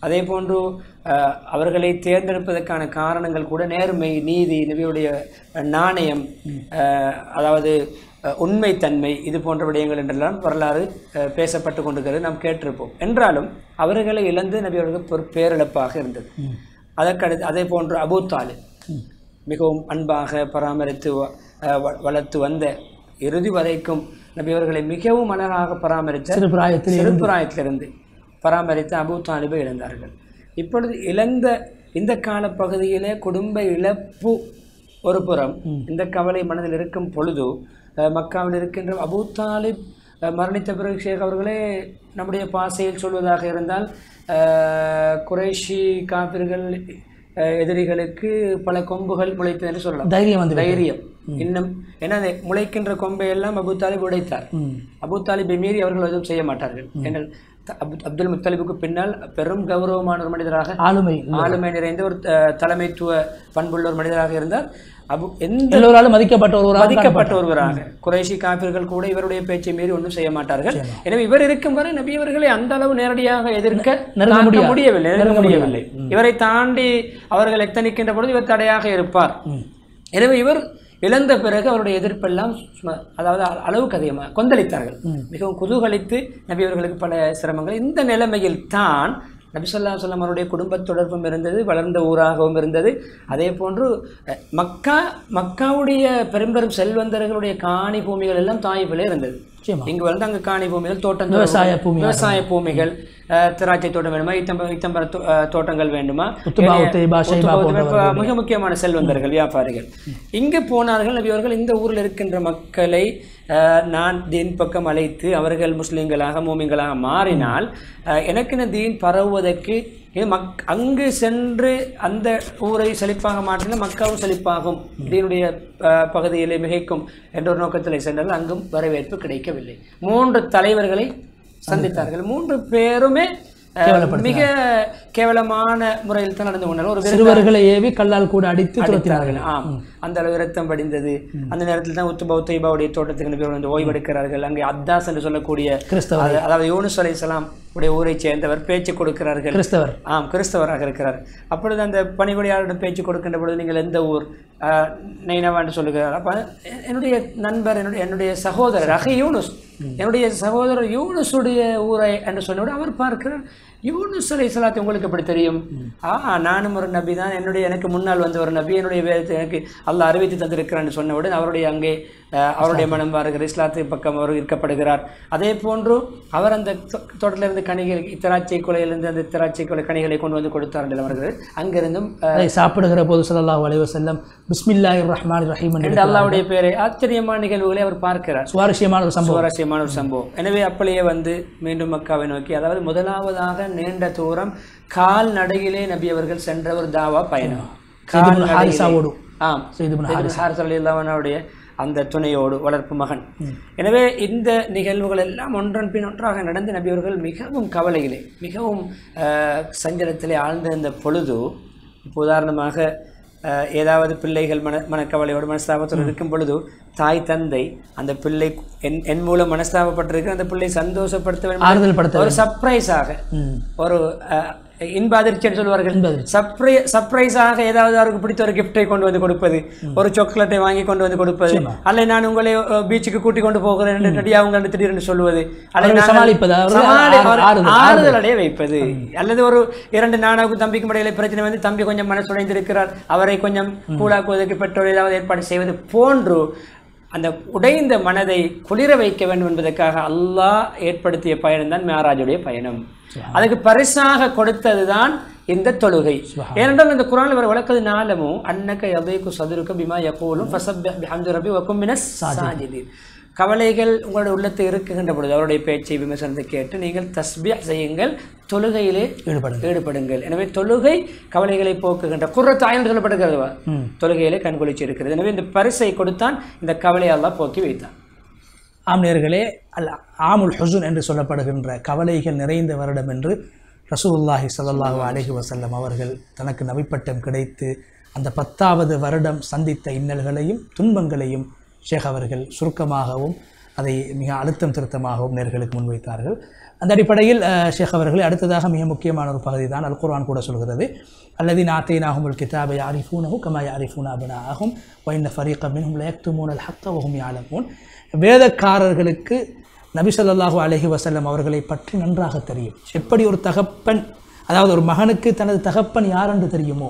அதே போன்று அஹ், அவர்களை தேர்ந்தெடுப்பதற்கான காரணங்கள் கூட நேர்மை நீதி நபியுடைய அஹ், நாணயம் அஹ், அதாவது அஹ், உண்மைத்தன்மை இது போன்ற விடயங்கள் என்றெல்லாம் வரலாறு அஹ், பேசப்பட்டு கொண்டிருக்கிறது நாம் கேட்டிருப்போம் என்றாலும் அவர்களை இழந்து நபி அவர்களுக்கு ஒரு பேரிழப்பாக இருந்தது அதற்கடுத்து அதே போன்று அபூ தாலிப் மிகவும் அன்பாக பராமரித்து வ- அஹ், வ- வளர்த்து வந்த இறுதி வரைக்கும் நபி அவர்களை மிகவும் அழகாக பராமரித்த சிறு பிராயத்தில் சிறுபிராயத்திலிருந்து பராமரித்து அபூ தாலிபை இழந்தார்கள் இப்பொழுது இழந்த இந்த கால பகுதியிலே குடும்ப இழப்பு ஒரு புறம் இந்த கவலை மனதில் இருக்கும் பொழுது அஹ், மக்காவில் இருக்கின்ற அபூ தாலிப் அஹ், மரணித்த பிறகு ஷேக் அவர்களே நம்முடைய பாசையில் சொல்வதாக இருந்தால் அஹ், குறைஷி காபிர்கள் அஹ், எதிரிகளுக்கு பல கொம்புகள் முளைத்தது என்று சொல்லலாம் தைரியம் வந்து தைரியம் இன்னும் ஏன்னா அந்த முளைக்கின்ற கொம்பை எல்லாம் அபு தாலிப் உடைத்தார் ம். அபு தாலிபை மீறி அவர்கள் எதுவும் செய்ய மாட்டார்கள் ஏனென்றால் த- அப்து- அப்துல் முத்தலிபுக்கு பின்னால் பெரும் கௌரவமான ஒரு மனிதராக ஆளுமை ஆளுமை நிறைந்த ஒரு அஹ், தலைமைத்துவ பண்புள்ள ஒரு மனிதராக இருந்தார் அபு எந்த எல்லோராலும் மதிக்கப்பட்ட ஒருவராக மதிக்கப்பட்ட ஒருவராக குறைஷி காபிர்கள் கூட இவருடைய பேச்சை மீறி ஒன்றும் செய்ய மாட்டார்கள் எனவே இவர் இருக்கும் வரை நபி அவர்களை அந்த அளவு நேரடியாக எதிர்க்க நெருங்க தாக்க முடியாது. முடியவில்லை நெருங்க முடியவில்லை இவரை தாண்டி அவர்கள் எத்தனிக்கின்ற பொழுது இவர் தடையாக இருப்பார் எனவே இவர் இழந்த பிறகு அவருடைய எதிர்ப்பெல்லாம் சும- அதாவது அ- அளவுக்கு அதிகமாக கொந்தளித்தார்கள் மிகவும் குதூகலித்து நபி அவர்களுக்கு பல சிரமங்கள் இந்த நிலைமையில் தான் நபி சொல்லா சொல்லம் அவருடைய குடும்ப தொடர்பும் இருந்தது வளர்ந்த ஊராகவும் இருந்தது அதே போன்று அஹ், மக்கா மக்காவுடைய பெரும்பெரும் செல்வந்தர்களுடைய காணி பூமிகள் எல்லாம் தாயிபிலே இருந்தது நிச்சயமா. இங்கு வந்து அங்கு காணி பூமிகள் தோட்டம் விவசாய பூமி விவசாய பூமிகள் அஹ், திராட்சை தோட்டம் வேண்டுமா இத்தம்ப இத்தம்பர தோ- அஹ், தோட்டங்கள் வேண்டுமா உத்துபா, ஏனைய- உத்தைபா, ஷைபா உத்துபா, போன்றவர்கள் உத்தைபா, மிக முக்கியமான செல்வந்தர்கள் வியாபாரிகள் இங்கே போனார்கள் நபி அவர்கள் இந்த ஊரில் இருக்கின்ற மக்களை அஹ், நான் தீன் பக்கம் அழைத்து அவர்கள் முஸ்லிம்களாக மூமிங்களாக மாறினால் அஹ், எனக்கென தீன் பரவுவதற்கு இது மக் அங்கு சென்று அந்த ஊரை செழிப்பாக மாற்றினால் மக்காவும் செழிப்பாகும் தீனுடைய அஹ், பகுதியிலே மிகைக்கும் என்ற ஒரு நோக்கத்தில் சென்றால் அங்கும் வரவேற்பு கிடைக்கவில்லை மூன்று தலைவர்களை சந்தித்தார்கள் மூன்று பேருமே அஹ், மிக கேவலமான முறையில் தான் நடந்து கொண்டார்கள் ஒரு சிறுவர்களை ஏவி கல்லால் கூட அடித்து துரத்தினார்கள் ஆம் அந்த அளவு இரத்தம் படிந்தது அந்த நேரத்தில் தான் உத்துபா உத்தைபாவுடைய தோட்டத்துக்கு நபி அவர்கள் வந்து ஓய்வெடுக்கிறார்கள் அங்கே அத்தாஸ் என்று சொல்லக்கூடிய கிறிஸ்தவர் அது- அதாவது யூனுஸ் அலைஹிஸ்ஸலாம் உடைய ஊரைச் சேர்ந்தவர் பேச்சு கொடுக்கிறார்கள் கிறிஸ்தவர் ஆம் கிறிஸ்தவராக இருக்கிறார் அப்பொழுது அந்த பணிபுரியாளரிடம் பேச்சு கொடுக்கின்ற பொழுது நீங்கள் எந்த ஊர் ஆஹ், நைனவா என்று சொல்லுகிறார் அப்போ என்னுடைய நண்பர் என்னுடைய என்னுடைய சகோதரர் அக யூனுஸ் என்னுடைய சகோதரர் யூனுஸுடைய ஊரை என்று சொன்னவுடன் அவர் பார்க்கிறார் யூனுஸ் அலை சலாத்து உங்களுக்கு எப்படி தெரியும் ஆ நானும் ஒரு நபி தான் என்னுடைய எனக்கு முன்னால் வந்த ஒரு நபி என்னுடைய வேதத்தை எனக்கு அல்லாஹ் அறிவித்து தந்திருக்கிறான்னு சொன்னவுடன் அவருடைய அங்கே ஆஹ், அவருடைய மனம் வருகிற இஸ்லாத்து பக்கம் அவர் ஈர்க்கப்படுகிறார் அதே போன்று அவர் அந்த தோ- தோட்டத்திலிருந்து கனிகள் திராட்சை கொலையிலிருந்து அந்த திராட்சை கொலை கனிகளை கொண்டு வந்து கொடுத்தார் என்று வருகிறது அங்கிருந்தும் ஆஹ், அதை சாப்பிடுகிற போது ஸல்லல்லாஹு அலைஹி வஸல்லம் பிஸ்மில்லாஹிர் ரஹ்மானிர் ரஹீம் என்று என்று அல்லாவுடைய பேரை ஆச்சரியமான நிகழ்வுகளை அவர் பார்க்கிறார் சுவாரஸ்யமான ஒரு சம்பவம் சுவாரஸ்யமான ஒரு சம்பவம் எனவே அப்படியே வந்து மீண்டும் மக்காவை நோக்கி அதாவது முதலாவதாக நீண்ட தூரம் கால் நடையிலே நபி அவர்கள் சென்ற ஒரு தாவா பயணம் சையத் இப்னு ஹாரிஸாவோடு. ஆம் சையத் இப்னு ஹாரிஸ் அலில்லாவனுடைய அந்த துணையோடு வளர்ப்பு மகன் எனவே இந்த நிகழ்வுகள் எல்லாம் ஒன்றன் பின் ஒன்றாக நடந்து நபி அவர்கள் மிகவும் கவலையிலே மிகவும் அஹ், சஞ்சலத்திலே ஆழ்ந்திருந்த பொழுது இப்போ உதாரணமாக அஹ், ஏதாவது பிள்ளைகள் மன மனக்கவலையோடு மனஸ்தாபத்தோடு இருக்கும் பொழுது தாய் தந்தை அந்த பிள்ளை என் என் மூலம் மனஸ்தாபப்பட்டிருக்கிற அந்த பிள்ளை சந்தோஷப்படுத்த வேண்டும் ஆறுதல் படுத்த ஒரு சர்ப்ரைஸாக ம். ஒரு அஹ், இன்ப அதிர்ச்சின்னு சொல்வார்கள் இன்ப அதிர்ச்சி. சர்ப்ரை சர்ப்ரைஸாக ஏதாவது அவருக்கு பிடித்த ஒரு கிஃப்டை கொண்டு வந்து கொடுப்பது ஒரு சாக்லேட்டை வாங்கி கொண்டு வந்து கொடுப்பது அல்ல நான் உங்களை அஹ், பீச்சுக்கு கூட்டி கொண்டு போகிறேன் என்று ரெடியாகுங்க என்று திடீர்னு சொல்லுவது அல்லது அவரை நாங்கள் சமாளிப்பது, அவரை சமாளி- ஆறு- அவரை ஆறுதல், ஆறுதல் அடைய வைப்பது அல்லது ஒரு இரண்டு நானாவுக்கும் தம்பிக்கும் இடையில பிரச்சனை வந்து தம்பி கொஞ்சம் மனசுடைந்திருக்கிறார் அவரை கொஞ்சம் கூழாக்குவதற்கு பெற்றோர் ஏதாவது ஏற்பாடு செய்வது போன்று அந்த உடைந்த மனதை குளிர வைக்க வேண்டும் என்பதற்காக அல்லாஹ் ஏற்படுத்திய பயணம் தான் மேராஜுடைய பயணம் அதுக்கு பரிசாக கொடுத்ததுதான் இந்த தொழுகை ஏனென்றால் இந்த குரானில் வர வழக்கது நாளமும் அன்னக்க எதைக்கு சதுருக்க பிமா எப்போலும் ஃபசப்பி பிஹம்து ரபி வக்கும் மினஸ் சாஜிதீன் கவலைகள் உங்களுடைய உள்ளத்தில் இருக்குகின்ற பொழுது அவருடைய பேச்சை விமர்சனத்தை கேட்டு நீங்கள் தஸ்பியா செய்யுங்கள் தொழுகையிலே ஈடுபடுங்க ஈடுபடுங்கள் எனவே தொழுகை கவலைகளை போக்குகின்ற குர்ரத்தாய் என்று சொல்லப்படுகிறதுவா ம். தொழுகையிலே கண்கொளிச்சு இருக்கிறது எனவே இந்த பரிசை கொடுத்தான் இந்த கவலையை அல்லாஹ் போக்கி வைத்தான் ஆம் நேர்களே அல் ஆமுல் ஹுசுன் என்று சொல்லப்படுகின்ற கவலைகள் நிறைந்த வருடம் என்று ரசூலுல்லாஹி ஸல்லல்லாஹு அலைஹி வஸல்லம் அவர்கள் தனக்கு நபிப்பட்டம் கிடைத்து அந்த பத்தாவது வருடம் சந்தித்த இன்னல்களையும் துன்பங்களையும் ஷேக் அவர்கள் சுருக்கமாகவும் அதை மிக அழுத்தம் திருத்தமாகவும் நேர்களுக்கு முன்வைத்தார்கள் அந்த அடிப்படையில் அஹ், ஷேக் அவர்கள் அடுத்ததாக மிக முக்கியமான ஒரு பகுதி தான் அல் குர்ஆன் கூட சொல்கிறது அல்லது நாத்தேனாகும் கிதாபை யாரிஃபூனஹு கமா யாரிஃபூன அபனாகும் வைந்த ஃபரீக மின்ஹும் லயக்துமூன் அல் ஹக்க வஹும் யாலமூன் வேதக்காரர்களுக்கு நபி ஸல்லல்லாஹு அலைஹி வஸல்லம் அவர்களை பற்றி நன்றாக தெரியும் எப்படி ஒரு தகப்பன் அதாவது ஒரு மகனுக்கு தனது தகப்பன் யார் என்று தெரியுமோ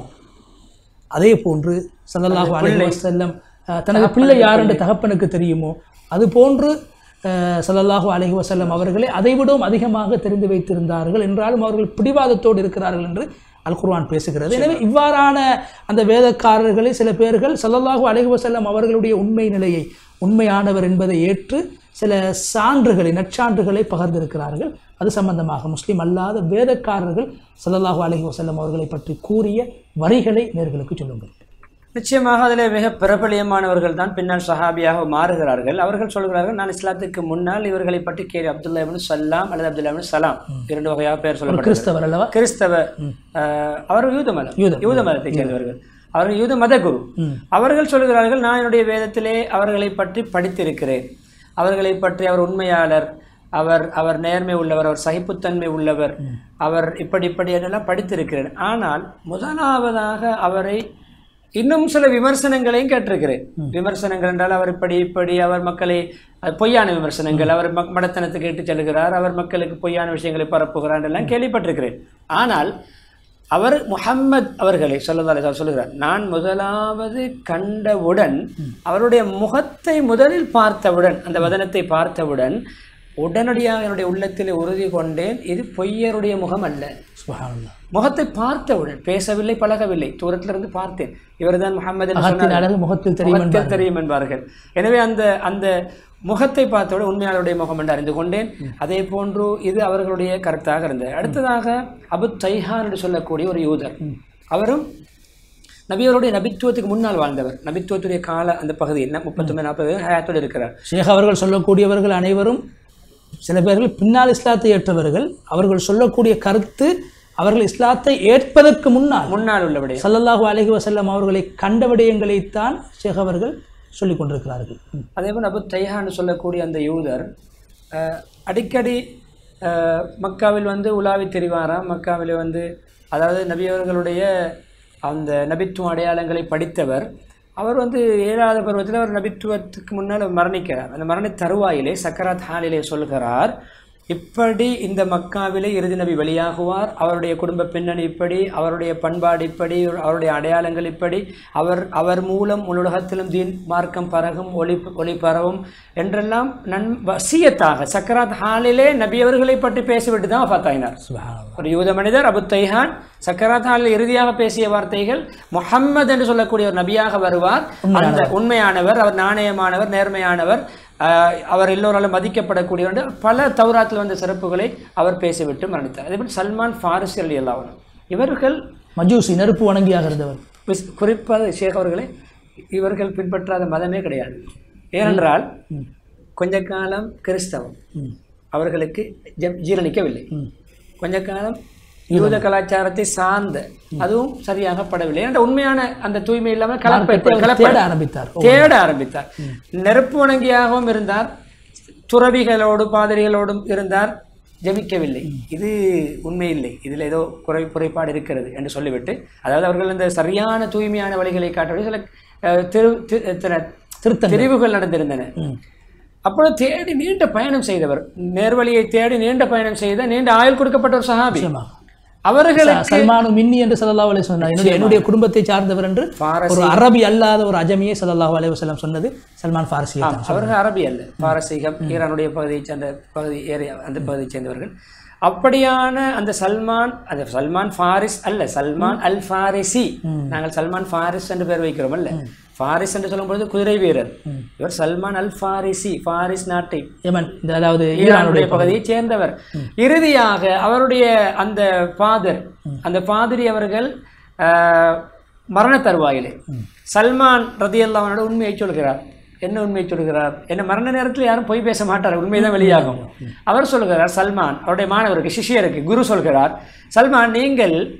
அதே போன்று ஸல்லல்லாஹு அலைஹி வஸல்லம் அஹ், தனது பிள்ளை யார் என்று தகப்பனுக்கு தெரியுமோ அது போன்று அஹ், ஸல்லல்லாஹு அலைஹி வஸல்லம் அவர்களை அதைவிடவும் அதிகமாக தெரிந்து வைத்திருந்தார்கள் என்றாலும் அவர்கள் பிடிவாதத்தோடு இருக்கிறார்கள் என்று அல் குர்ஆன் பேசுகிறது எனவே இவ்வாறான அந்த வேதக்காரர்களில் சில பேர்கள் ஸல்லல்லாஹு அலைஹி வஸல்லம் அவர்களுடைய உண்மை நிலையை உண்மையானவர் என்பதை ஏற்று சில சான்றுகளை நற்சான்றுகளை பகிர்ந்திருக்கிறார்கள் அது சம்பந்தமாக முஸ்லிம் அல்லாத வேதக்காரர்கள் ஸல்லல்லாஹு அலைஹி வஸல்லம் அவர்களை பற்றி கூறிய வரிகளை நேர்களுக்கு சொல்லுங்கள் நிச்சயமாக அதிலே மிக பிரபலியமானவர்கள் தான் பின்னால் சஹாபியாக மாறுகிறார்கள் அவர்கள் சொல்கிறார்கள் நான் இஸ்லாத்துக்கு முன்னால் இவர்களை பற்றி கேள்வி அப்துல்லா இப்னு சல்லாம் அல்லது அப்துல்லா இப்னு சலாம் இரண்டு வகையாக பெயர் சொல்லப்படுகிறது கிறிஸ்தவர் அல்லவா கிறிஸ்தவ அஹ், அவர்கள் யூத மதம் யூதம். யூத மதத்தைச் சேர்ந்தவர்கள் அவர்கள் யூத மத குரு அவர்கள் சொல்கிறார்கள் நான் என்னுடைய வேதத்திலே அவர்களை பற்றி படித்திருக்கிறேன் அவர்களை பற்றி அவர் உண்மையாளர் அவர் அவர் நேர்மை உள்ளவர் அவர் சகிப்புத்தன்மை உள்ளவர் அவர் இப்படி இப்படி என்றெல்லாம் படித்திருக்கிறேன் ஆனால் முதலாவதாக அவரை இன்னும் சில விமர்சனங்களையும் கேட்டிருக்கிறேன் விமர்சனங்கள் என்றால் அவர் இப்படி இப்படி அவர் மக்களை அது பொய்யான விமர்சனங்கள் அவர் மக் மடத்தனத்துக்கு இட்டு செல்கிறார் அவர் மக்களுக்கு பொய்யான விஷயங்களை பரப்புகிறார் எல்லாம் கேள்விப்பட்டிருக்கிறேன் ஆனால் அவர் முஹம்மத் அவர்களை சொல்லதாலே சொல்லுகிறார் நான் முதலாவது கண்டவுடன் அவருடைய முகத்தை முதலில் பார்த்தவுடன் அந்த வதனத்தை பார்த்தவுடன் உடனடியாக என்னுடைய உள்ளத்தில் உறுதி கொண்டேன் இது பொய்யருடைய முகம் அல்ல சுபஹானல்லாஹ் முகத்தை பார்த்தவுடன் பேசவில்லை பழகவில்லை தூரத்திலிருந்து பார்த்தேன் இவர்தான் முகமது என்று அகத்தின் சொன்னார். அழகு முகத்தில் தெரியும் முகத்தில் தெரியும் என்பார்கள் எனவே அந்த அந்த முகத்தை பார்த்தவுடன் உண்மையாளருடைய முகம் என்று அறிந்து கொண்டேன் அதே போன்று இது அவர்களுடைய கருத்தாக இருந்தது அடுத்ததாக அபு தைஹான் என்று சொல்லக்கூடிய ஒரு யூதர் அவரும் நபியவருடைய நபித்துவத்துக்கு முன்னால் வாழ்ந்தவர் நபித்துவத்துடைய கால அந்த பகுதியில் முப்பத்தொன்பது நாற்பது ஹயாத்தோடு இருக்கிறார் ஷேக் அவர்கள் சொல்லக்கூடியவர்கள் அனைவரும் சில பேர்கள் பின்னால் இஸ்லாத்தை ஏற்றவர்கள் அவர்கள் சொல்லக்கூடிய கருத்து அவர்கள் இஸ்லாத்தை ஏற்பதற்கு முன்னால் முன்னால் உள்ளபடி ஸல்லல்லாஹு அலைஹி வஸல்லம் அவர்களை கண்ட விடயங்களைத்தான் ஷேக் அவர்கள் சொல்லிக் கொண்டிருக்கிறார்கள் ம். அதே போல் அபு தைஹான்னு சொல்லக்கூடிய அந்த யூதர் அஹ், அடிக்கடி அஹ், மக்காவில் வந்து உலாவி தெரிவாராம் மக்காவில் வந்து அதாவது நபி அவர்களுடைய அந்த நபித்துவ அடையாளங்களை படித்தவர் அவர் வந்து ஏழாவது பருவத்தில் அவர் நபித்துவத்துக்கு முன்னால் மரணிக்கிறார் அந்த மரண தருவாயிலே சக்கராத் ஹாலிலே சொல்கிறார் இப்படி இந்த மக்காவிலே இறுதி நபி வெளியாகுவார் அவருடைய குடும்ப பின்னணி இப்படி அவருடைய பண்பாடு இப்படி அவருடைய அடையாளங்கள் இப்படி அவர் அவர் மூலம் உலகத்திலும் தீன் மார்க்கம் பரகும் ஒளி ஒளி பரவும் என்றெல்லாம் நன் வசியத்தாக சக்கராத் ஹாலிலே நபி அவர்களை பற்றி பேசிவிட்டு தான் பார்த்தாயினார் சுப்ஹானல்லாஹ். ஒரு யூத மனிதர் அபு தைஹான் சக்கராத் ஹாலில் இறுதியாக பேசிய வார்த்தைகள் முஹம்மது என்று சொல்லக்கூடிய ஒரு நபியாக வருவார் அந்த உண்மையானவர் அவர் நாணயமானவர் நேர்மையானவர் ஆஹ், அவர் எல்லோராலும் மதிக்கப்படக்கூடியவர் என்று பல தௌராத்தில் வந்த சிறப்புகளை அவர் பேசிவிட்டு மரணித்தார் அதேபோல் சல்மான் ஃபாரிசி அலி அல்லாவனும் இவர்கள் மஜூசி நெருப்பு வணங்கியாக இருந்தவர் மிஸ் குறிப்பாக ஷேக் அவர்களே இவர்கள் பின்பற்றாத மதமே கிடையாது ஏனென்றால் கொஞ்ச காலம் கிறிஸ்தவம் அவர்களுக்கு ஜ- ஜீரணிக்கவில்லை கொஞ்ச காலம் யூத கலாச்சாரத்தை சார்ந்த அதுவும் சரியாக படவில்லை என்ற உண்மையான அந்த தூய்மை இல்லாமல் கலப்பை தேட கலப்பை ஆரம்பித்தார் தேட ஆரம்பித்தார் நெருப்பு வணங்கியாகவும் இருந்தார் துறவிகளோடு பாதிரிகளோடும் இருந்தார் ஜெபிக்கவில்லை இது உண்மை இல்லை இதில் ஏதோ குறை குறைபாடு இருக்கிறது என்று சொல்லிவிட்டு அதாவது அவர்கள் இந்த சரியான தூய்மையான வழிகளை காட்டவில்லை சில அஹ், திரு தி- திரு- திருத்தங்கள் தெரிவுகள் நடந்திருந்தன அப்பொழுது தேடி நீண்ட பயணம் செய்தவர் நேர்வழியை தேடி நீண்ட பயணம் செய்த நீண்ட ஆயுள் கொடுக்கப்பட்ட ஒரு சஹாபி நிச்சயமாக. அவர்களை சல்மானு மின்னி என்று ஸல்லல்லாஹு அலைஹி சொன்னார் என்னுடைய என்னுடைய குடும்பத்தை சார்ந்தவர் என்று பாரசீக- ஒரு அரபி அல்லாத ஒரு அஜமியை ஸல்லல்லாஹு அலைஹி வஸல்லம் சொன்னது சல்மான் ஃபாரிசியை தான் அவர்கள் அரபி அல்ல பாரசீகம் ஈரானுடைய பகுதியைச் சேர்ந்த பகுதி ஏரியா அந்த பகுதியைச் சேர்ந்தவர்கள் அப்படியான அந்த சல்மான் அந்த சல்மான் ஃபாரிஸ் அல்ல சல்மான் அல் ஃபாரிசி நாங்கள் சல்மான் ஃபாரிஸ் என்று பேர் வைக்கிறோம் அல்ல ஃபாரிஸ் என்று சொல்லும்போது குதிரை வீரர் இவர் சல்மான் அல் ஃபாரிசி ஃபாரிஸ் நாட்டை யமன் இந்த அதாவது ஈரானுடைய பகுதியைச் சேர்ந்தவர் இறுதியாக அவருடைய அந்த ஃபாதர் அந்த பாதிரி அவர்கள் ஆஹ், மரண தருவாயிலே சல்மான் ரதியல்லாவோட உண்மையை சொல்கிறார் என்ன உண்மையை சொல்கிறார் என்ன மரண நேரத்தில் யாரும் பொய் பேச மாட்டார் உண்மைதான் வெளியாகும் அவர் சொல்கிறார் சல்மான் அவருடைய மாணவருக்கு சிஷ்யருக்கு குரு சொல்கிறார் சல்மான் நீங்கள்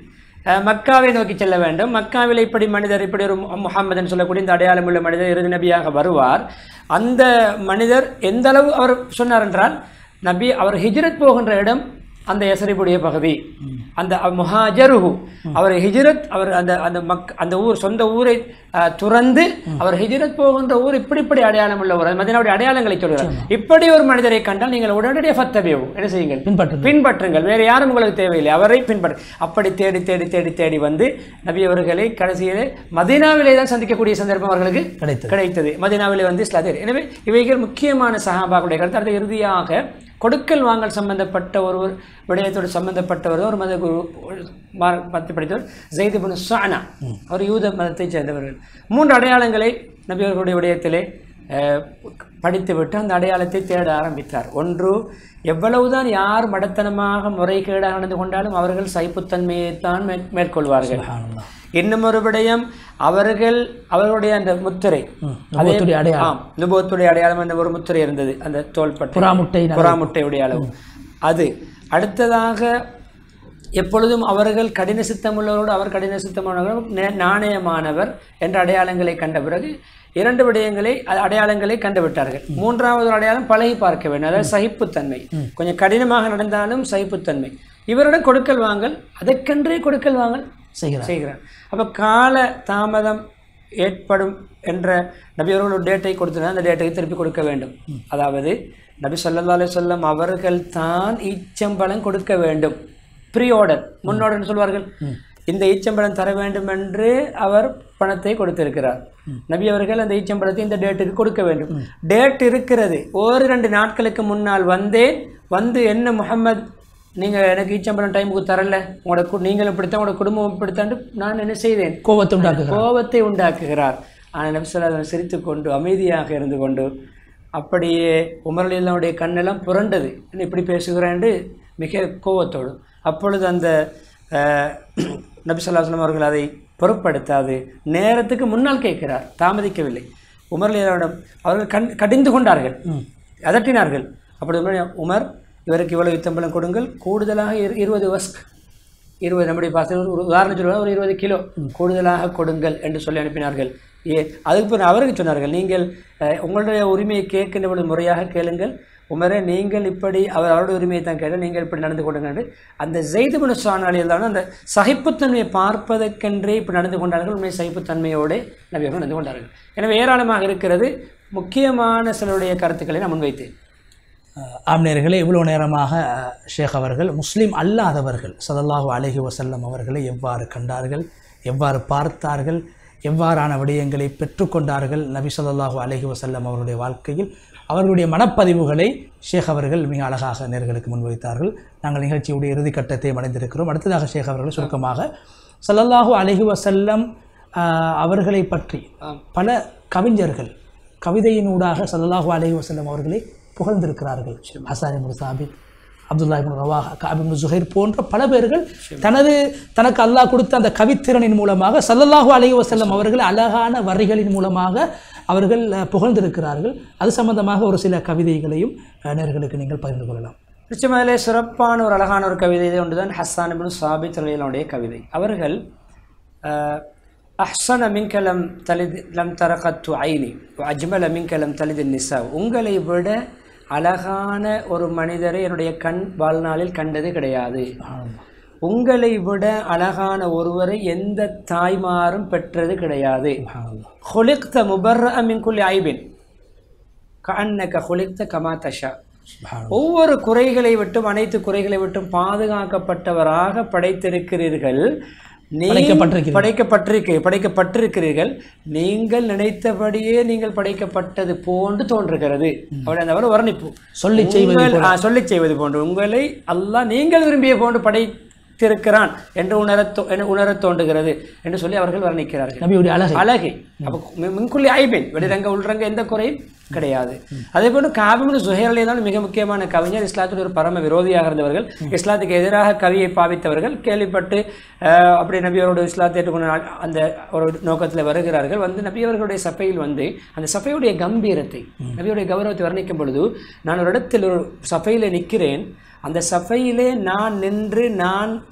அஹ், மக்காவை நோக்கி செல்ல வேண்டும் மக்காவில் இப்படி மனிதர் இப்படி ஒரு மு- முஹம்மதுன்னு சொல்லக்கூடிய இந்த அடையாளம் உள்ள மனிதர் இறுதி நபியாக வருவார் அந்த மனிதர் எந்த அளவு அவர் சொன்னார் என்றால் நபி அவர் ஹிஜ்ரத் போகின்ற இடம் அந்த எசரிபுடைய பகுதி அந்த முஹாஜருஹு அவர் ஹிஜ்ரத் அவர் அந்த அந்த மக் அந்த ஊர் சொந்த ஊரை அஹ், துறந்து அவர் ஹிஜ்ரத் போகின்ற ஊர் இப்படி இப்படி அடையாளம் உள்ள ஊர் மதினாவுடைய அடையாளங்களை சொல்கிறார் இப்படி ஒரு மனிதரை கண்டால் நீங்கள் உடனடியாக ஃபத்தபியவும் என்ன செய்யுங்கள் பின்பற்றுங்கள். பின்பற்றுங்கள் வேறு யாரும் உங்களுக்கு தேவையில்லை அவரை பின்பற்று அப்படி தேடி தேடி தேடி தேடி வந்து நபி அவர்களை கடைசியிலே மதீனாவிலே தான் சந்திக்கக்கூடிய சந்தர்ப்பம் அவர்களுக்கு கிடைத்தது. கிடைத்தது மதீனாவிலே வந்து இஸ்லாத்தில் எனவே இவைகள் முக்கியமான சஹாபாக்களுடைய கருத்து அடுத்து இறுதியாக கொடுக்கல் வாங்கல் சம்பந்தப்பட்ட ஒருவர் விடயத்தோடு சம்பந்தப்பட்டவர் ஒரு மத குரு மார்- மதத்தை படித்தவர் ஜெயித் இப்னு சானா அவர் யூத மதத்தைச் சேர்ந்தவர்கள் மூன்று அடையாளங்களை நபி அவர்களுடைய விடயத்திலே அஹ், படித்துவிட்டு அந்த அடையாளத்தை தேட ஆரம்பித்தார் ஒன்று எவ்வளவுதான் யார் மடத்தனமாக முறைகேடாக நடந்து கொண்டாலும் அவர்கள் சைப்புத்தன்மையைத்தான் மேற் மேற்கொள்வார்கள் சுப்ஹானல்லாஹ். இன்னும் ஒரு விடயம் அவர்கள் அவர்களுடைய அந்த முத்திரை நுபுவத்துடைய அடையாளம். ஆம் நுபுவத்துடைய அடையாளம் அந்த ஒரு முத்திரை இருந்தது அந்த தோள்பட்டை புறாமுட்டை புறாமுட்டையுடைய அளவு அது அடுத்ததாக எப்பொழுதும் அவர்கள் கடின சித்தமுள்ளவரோடு அவர் கடின சித்தமானவர்கள் நே- நாணயமானவர் என்ற அடையாளங்களை கண்ட பிறகு இரண்டு விடயங்களை அ- அடையாளங்களை கண்டுவிட்டார்கள் மூன்றாவது ஒரு அடையாளம் பழகி பார்க்க வேண்டும் அதாவது சகிப்புத்தன்மை கொஞ்சம் கடினமாக நடந்தாலும் சகிப்புத்தன்மை இவரிடம் கொடுக்கல் வாங்கல் அதற்கென்றே கொடுக்கல் வாங்கல் செய்கிறார் செய்கிறார் அப்போ கால தாமதம் ஏற்படும் என்ற நபி அவர்கள் ஒரு டேட்டை கொடுத்துருந்தா அந்த டேட்டை திருப்பி கொடுக்க வேண்டும் அதாவது நபி ஸல்லல்லாஹு அலைஹி வஸல்லம் அவர்கள் தான் ஈச்சம்பழம் கொடுக்க வேண்டும் ப்ரீ ஆர்டர் முன்னோடர் சொல்வார்கள் இந்த ஈச்சம்பழம் தர வேண்டும் என்று அவர் பணத்தை கொடுத்திருக்கிறார் நபி அவர்கள் அந்த ஈச்சம்பழத்தை இந்த டேட்டுக்கு கொடுக்க வேண்டும் டேட் இருக்கிறது ஒரு ரெண்டு நாட்களுக்கு முன்னால் வந்தேன் வந்து என்ன முஹம்மத் நீங்கள் எனக்கு ஈச்சம்பழம் டைமுக்கு தரல உங்களோட கு- நீங்களும் இப்படித்தான் உங்களோட குடும்பம் இப்படித்தான் நான் என்ன செய்தேன் கோபத்தை உண்டாக்குகிறார் கோபத்தை உண்டாக்குகிறார் ஆனால் நபிசல்லாதன் சிரித்து கொண்டு அமைதியாக இருந்து கொண்டு அப்படியே உமரலில்லாவுடைய கண்ணெல்லாம் புரண்டது என்ன இப்படி பேசுகிறேன் என்று மிக கோபத்தோடு அப்பொழுது அந்த நபிசல்லாஸ்லம் அவர்கள் அதை பொருட்படுத்தாது நேரத்துக்கு முன்னால் கேட்கிறார் தாமதிக்கவில்லை உமர்லியாவிடம் அவர்கள் கண் கடிந்து கொண்டார்கள் அதட்டினார்கள் அப்படி உமர், உமர் இவருக்கு இவ்வளவு யுத்தம்பலம் கொடுங்கள் கூடுதலாக இரு- இருபது வஸ்க் இருபது நம்முடைய பாசத்தில் ஒரு உதாரணம் சொல்லுவாங்க ஒரு இருபது கிலோ கூடுதலாக கொடுங்கள் என்று சொல்லி அனுப்பினார்கள் ஏ அதுக்கு பிறகு அவருக்கு சொன்னார்கள் நீங்கள் அஹ், உங்களுடைய உரிமையை கேட்கின்ற பொழுது முறையாக கேளுங்கள் உமரே நீங்கள் இப்படி அவர் அவருடைய உரிமையை தான் கேட்டு நீங்கள் இப்படி நடந்து கொள்ளுங்கள் என்று அந்த ஜெய்து பின் சானாலியில் தான் அந்த சகிப்புத்தன்மையை பார்ப்பதற்கென்றே இப்படி நடந்து கொண்டார்கள் உண்மை சகிப்புத்தன்மையோடு நபியர்கள் நடந்து கொண்டார்கள் எனவே ஏராளமாக இருக்கிறது முக்கியமான சிலருடைய கருத்துக்களை நான் முன்வைத்தேன் அஹ் ஆம்நேயர்களே இவ்வளோ நேரமாக அஹ், ஷேக் அவர்கள் முஸ்லீம் அல்லாதவர்கள் ஸல்லல்லாஹு அலைஹி வஸல்லம் அவர்களை எவ்வாறு கண்டார்கள் எவ்வாறு பார்த்தார்கள் எவ்வாறான விடயங்களை பெற்றுக்கொண்டார்கள் நபி ஸல்லல்லாஹு அலைஹி வஸல்லம் அவருடைய வாழ்க்கையில் அவர்களுடைய மனப்பதிவுகளை ஷேக் அவர்கள் மிக அழகாக நேர்களுக்கு முன்வைத்தார்கள் நாங்கள் நிகழ்ச்சியுடைய இறுதி கட்டத்தை அடைந்திருக்கிறோம் அடுத்ததாக ஷேக் அவர்கள் சுருக்கமாக ஸல்லல்லாஹு அலைஹி வஸல்லம் அஹ், அவர்களை பற்றி பல கவிஞர்கள் கவிதையினூடாக ஸல்லல்லாஹு அலைஹி வஸல்லம் அவர்களை புகழ்ந்திருக்கிறார்கள் Hassan ibn Thabit Abdullah ibn Rawaha Kaab ibn Zuhair போன்ற பல பேர்கள் தனது தனக்கு அல்லாஹ் கொடுத்த அந்த கவித்திறனின் மூலமாக ஸல்லல்லாஹு அலைஹி வஸல்லம் அவர்கள் அழகான வரிகளின் மூலமாக அவர்கள் அஹ், புகழ்ந்திருக்கிறார்கள் அது சம்பந்தமாக ஒரு சில கவிதைகளையும் அஹ், நேயர்களுக்கு நீங்கள் பகிர்ந்து கொள்ளலாம் நிச்சயமாதிலே சிறப்பான ஒரு அழகான ஒரு கவிதை ஒன்றுதான் ஹஸ்ஸான் இப்னு சாபித் ரலியல்லாஹுடைய கவிதை அவர்கள் அஹ், அஹ்சன மின்கலம் தலித் லம் தரகத்து ஐனி அஜ்மல மின்கலம் தலித் நிசா உங்களை விட அழகான ஒரு மனிதரை என்னுடைய கண் வாழ்நாளில் கண்டது கிடையாது உங்களை விட அழகான ஒருவரை எந்த தாய்மாரும் பெற்றது கிடையாது ஹொலிக்த முபர்ர மின் குல்லி ஐபின் கண்ணக்க ஹொலிக்த கமா தஷா ஒவ்வொரு குறைகளை விட்டும் அனைத்து குறைகளை விட்டும் பாதுகாக்கப்பட்டவராக படைத்திருக்கிறீர்கள் நீ- படைக்கப்பட்டிருக்கிறீர்கள். படைக்கப்பட்டிருக்க படைக்கப்பட்டிருக்கிறீர்கள் நீங்கள் நினைத்தபடியே நீங்கள் படைக்கப்பட்டது போன்று தோன்றுகிறது அப்படி அந்த ஒரு வர்ணிப்பு சொல்லிச் செய்வது உங்கள்- ஆ, சொல்லிச் செய்வது போன்று உங்களை அல்லாஹ் நீங்கள் விரும்பிய போன்று படைத்திருக்கிறான் என்று உணரத் தோ- என உணரத் தோன்றுகிறது என்று சொல்லி அவர்கள் வர்ணிக்கிறார்கள் நபியுடைய அழகை அழகை அப்போ மி- மின்குள்ளி ஐபெண் வெளிரங்க உள்ரங்க எந்த குறையும் கிடையாது அதே போன்று காபிமுன் சுஹேர் தான் மிக முக்கியமான கவிஞர் இஸ்லாத்துடைய ஒரு பரம விரோதியாக இருந்தவர்கள் இஸ்லாத்துக்கு எதிராக கவியை பாவித்தவர்கள் கேள்விப்பட்டு அஹ், அப்படி நபி அவரோட இஸ்லாத்தை ஏற்றுக்கொண்ட நாள் அந்த ஒரு நோக்கத்தில் வருகிறார்கள் வந்து நபி அவர்களுடைய சபையில் வந்து அந்த சபையுடைய கம்பீரத்தை நபியுடைய கௌரவத்தை வர்ணிக்கும் பொழுது நான் ஒரு இடத்தில் ஒரு சபையில் நிற்கிறேன் அந்த சபையிலே நான் நின்று நான்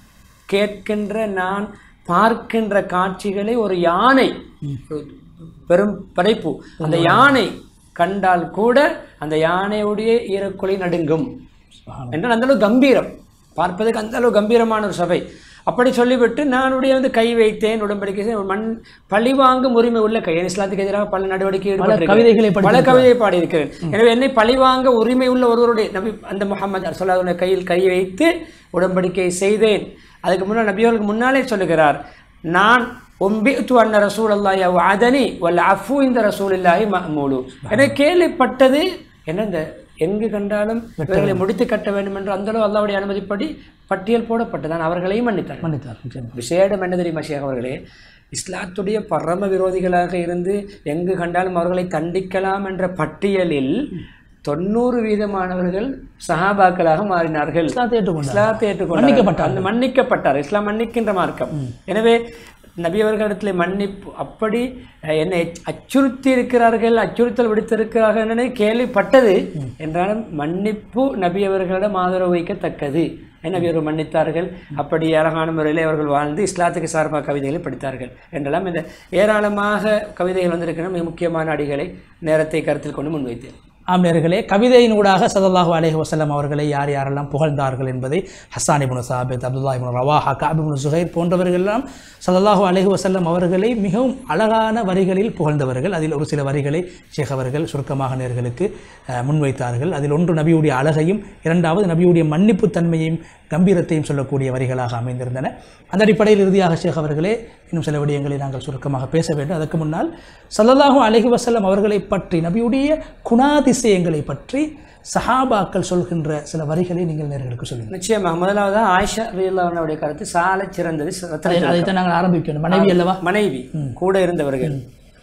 கேட்கின்ற நான் பார்க்கின்ற காட்சிகளை ஒரு யானை ஒரு பெரும் படைப்பு அந்த யானை கண்டால் கூட அந்த யானையுடைய ஈரக்குலை நடுங்கும் என்றால் அந்த அளவு கம்பீரம் பார்ப்பதற்கு அந்த அளவு கம்பீரமான ஒரு சபை அப்படி சொல்லிவிட்டு நானுடைய வந்து கை வைத்தேன் உடன்படிக்கை செய்தேன். ஒரு மண் பழிவாங்கும் உரிமை உள்ள கை என் இஸ்லாத்துக்கு எதிராக பல நடவடிக்கை ஈடுபட்டிருக்கிறேன். கவிதைகளை பல கவிதையை பாடியிருக்கிறேன் எனவே என்னை பழிவாங்க உரிமை உள்ள ஒருவருடைய நபி அந்த முகமது சொல்லாத கையில் கை வைத்து உடன்படிக்கை செய்தேன் அதுக்கு முன்னால் நபியவர்களுக்கு முன்னாலே சொல்லுகிறார் நான் ஒம்பித்து அன்ன ரசூல் அல்லாஹ் அதனி வல்ல அஃபு இந்த ரசூல் இல்லாஹி மஹமூலு என கேள்விப்பட்டது என்ன இந்த எங்கு கண்டாலும் இவர்களை முடித்து கட்ட வேண்டும் என்று அந்த அளவு அல்லாவுடைய அனுமதிப்படி பட்டியல் போடப்பட்டதான் அவர்களையும் மன்னித்தார் மன்னித்தார் நிச்சயமா. விசேடம் என்ன தெரியுமா ஷேக் அவர்களே இஸ்லாத்துடைய பரம விரோதிகளாக இருந்து எங்கு கண்டாலும் அவர்களை தண்டிக்கலாம் என்ற பட்டியலில் தொண்ணூறு வீதமானவர்கள் சஹாபாக்களாக மாறினார்கள் இஸ்லாத்தை ஏற்றுக்கொண்டார். இஸ்லாத்தை ஏற்றுக்கொண்டார் மன்னிக்கப்பட்டார்கள். அந்த மன்னிக்கப்பட்டார் இஸ்லாம் மன்னிக்கின்ற மார்க்கம் எனவே நபி அவர்களிடத்தில் மன்னிப்பு அப்படி அஹ், என்னை அச்சுறுத்தி இருக்கிறார்கள் அச்சுறுத்தல் விடுத்திருக்கிறார்கள் என கேள்விப்பட்டது என்றாலும் மன்னிப்பு நபி அவர்களிடம் ஆதரவு வைக்கத்தக்கது நபி அவர்கள் மன்னித்தார்கள் அப்படி அழகான முறையில் அவர்கள் வாழ்ந்து இஸ்லாத்துக்கு சார்பாக கவிதைகளை படித்தார்கள் என்றெல்லாம் இந்த ஏராளமாக கவிதைகள் வந்திருக்கிற மிக முக்கியமான அடிகளை நேரத்தை கருத்தில் கொண்டு முன்வைத்தேன் ஆம்நேர்களே கவிதையின் ஊடாக சல்லல்லாஹு அலைஹி வஸல்லம் அவர்களை யார் யாரெல்லாம் புகழ்ந்தார்கள் என்பதை Hassan ibn Thabit Abdullah ibn Rawaha Kaab ibn Zuhair போன்றவர்கள் எல்லாம் சல்லல்லாஹு அலைஹி வஸல்லம் அவர்களை மிகவும் அழகான வரிகளில் புகழ்ந்தவர்கள் அதில் ஒரு சில வரிகளை ஷேக் அவர்கள் சுருக்கமாக நேர்களுக்கு அஹ், முன்வைத்தார்கள் அதில் ஒன்று நபியுடைய அழகையும் இரண்டாவது நபியுடைய மன்னிப்பு தன்மையையும் கம்பீரத்தையும் சொல்லக்கூடிய வரிகளாக அமைந்திருந்தன அந்த அடிப்படையில் இறுதியாக ஷேக் அவர்களே இன்னும் சில விடயங்களை நாங்கள் சுருக்கமாக பேச வேண்டும் அதற்கு முன்னால் ஸல்லல்லாஹு அலைஹி வஸல்லம் அவர்களை பற்றி நபியுடைய குணாதிசயங்களை பற்றி சஹாபாக்கள் சொல்கின்ற சில வரிகளை நீங்கள் நேர்களுக்கு சொல்லுங்கள் நிச்சயமாக முதலாவது ஆயிஷா ரீல்லாவுடைய கருத்து சால சிறந்தது ரத்தன அதை- அதைத்தான் நாங்கள் ஆரம்பிக்கணும் மனைவி அல்லவா மனைவி கூட இருந்தவர்கள்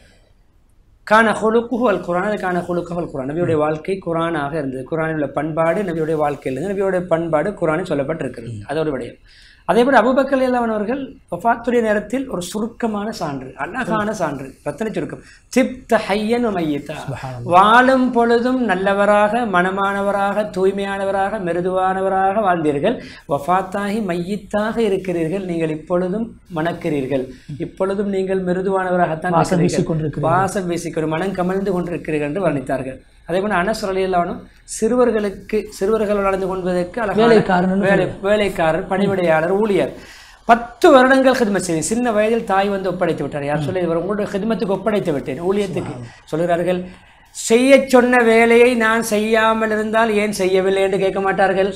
கான ஹொலுக்குஹு அல் குரான் அது கான ஹொலுக்குஹு அல் குரான் நபியுடைய வாழ்க்கை குரானாக இருந்தது குரானில் உள்ள பண்பாடு நபியுடைய வாழ்க்கையில் இருந்து நபியுடைய பண்பாடு குரானில் சொல்லப்பட்டிருக்கிறது அதோட விடயம் அதே போல அபுபக்கர் இல்லாமன் அவர்கள் வஃபாத்துடைய நேரத்தில் ஒரு சுருக்கமான சான்று அழகான சான்று ரத்தன சுருக்கம் சிப்த ஹையன் மையத்தா வாழும் பொழுதும் நல்லவராக மனமானவராக தூய்மையானவராக மிருதுவானவராக வாழ்ந்தீர்கள் வஃபாத்தாகி மையத்தாக இருக்கிறீர்கள் நீங்கள் இப்பொழுதும் மணக்கிறீர்கள் இப்பொழுதும் நீங்கள் மிருதுவானவராகத்தான் வாசம் இருக்கிறீர்கள். வீசிக்கொண்டிருக்கிறீர்கள். வாசம் வீசிக்கொண்டு மனம் கமழ்ந்து கொண்டிருக்கிறீர்கள் என்று வர்ணித்தார்கள் அதே போல அனஸ் ரலியல்லாஹு சிறுவர்களுக்கு சிறுவர்கள் வளர்ந்து கொள்வதற்கு அழகான வேலைக்காரன்னு வேலை வேலைக்காரர் பணிவிடையாளர் ஊழியர் பத்து வருடங்கள் ஹிதமத் செய்தேன் சின்ன வயதில் தாய் வந்து ஒப்படைத்து விட்டார் யார் சொல்லி இவர் உங்களுடைய ஹிதமத்துக்கு ஒப்படைத்து விட்டேன் ஊழியத்துக்கு சொல்கிறார்கள் செய்யச் சொன்ன வேலையை நான் செய்யாமல் இருந்தால் ஏன் செய்யவில்லை என்று கேட்க மாட்டார்கள்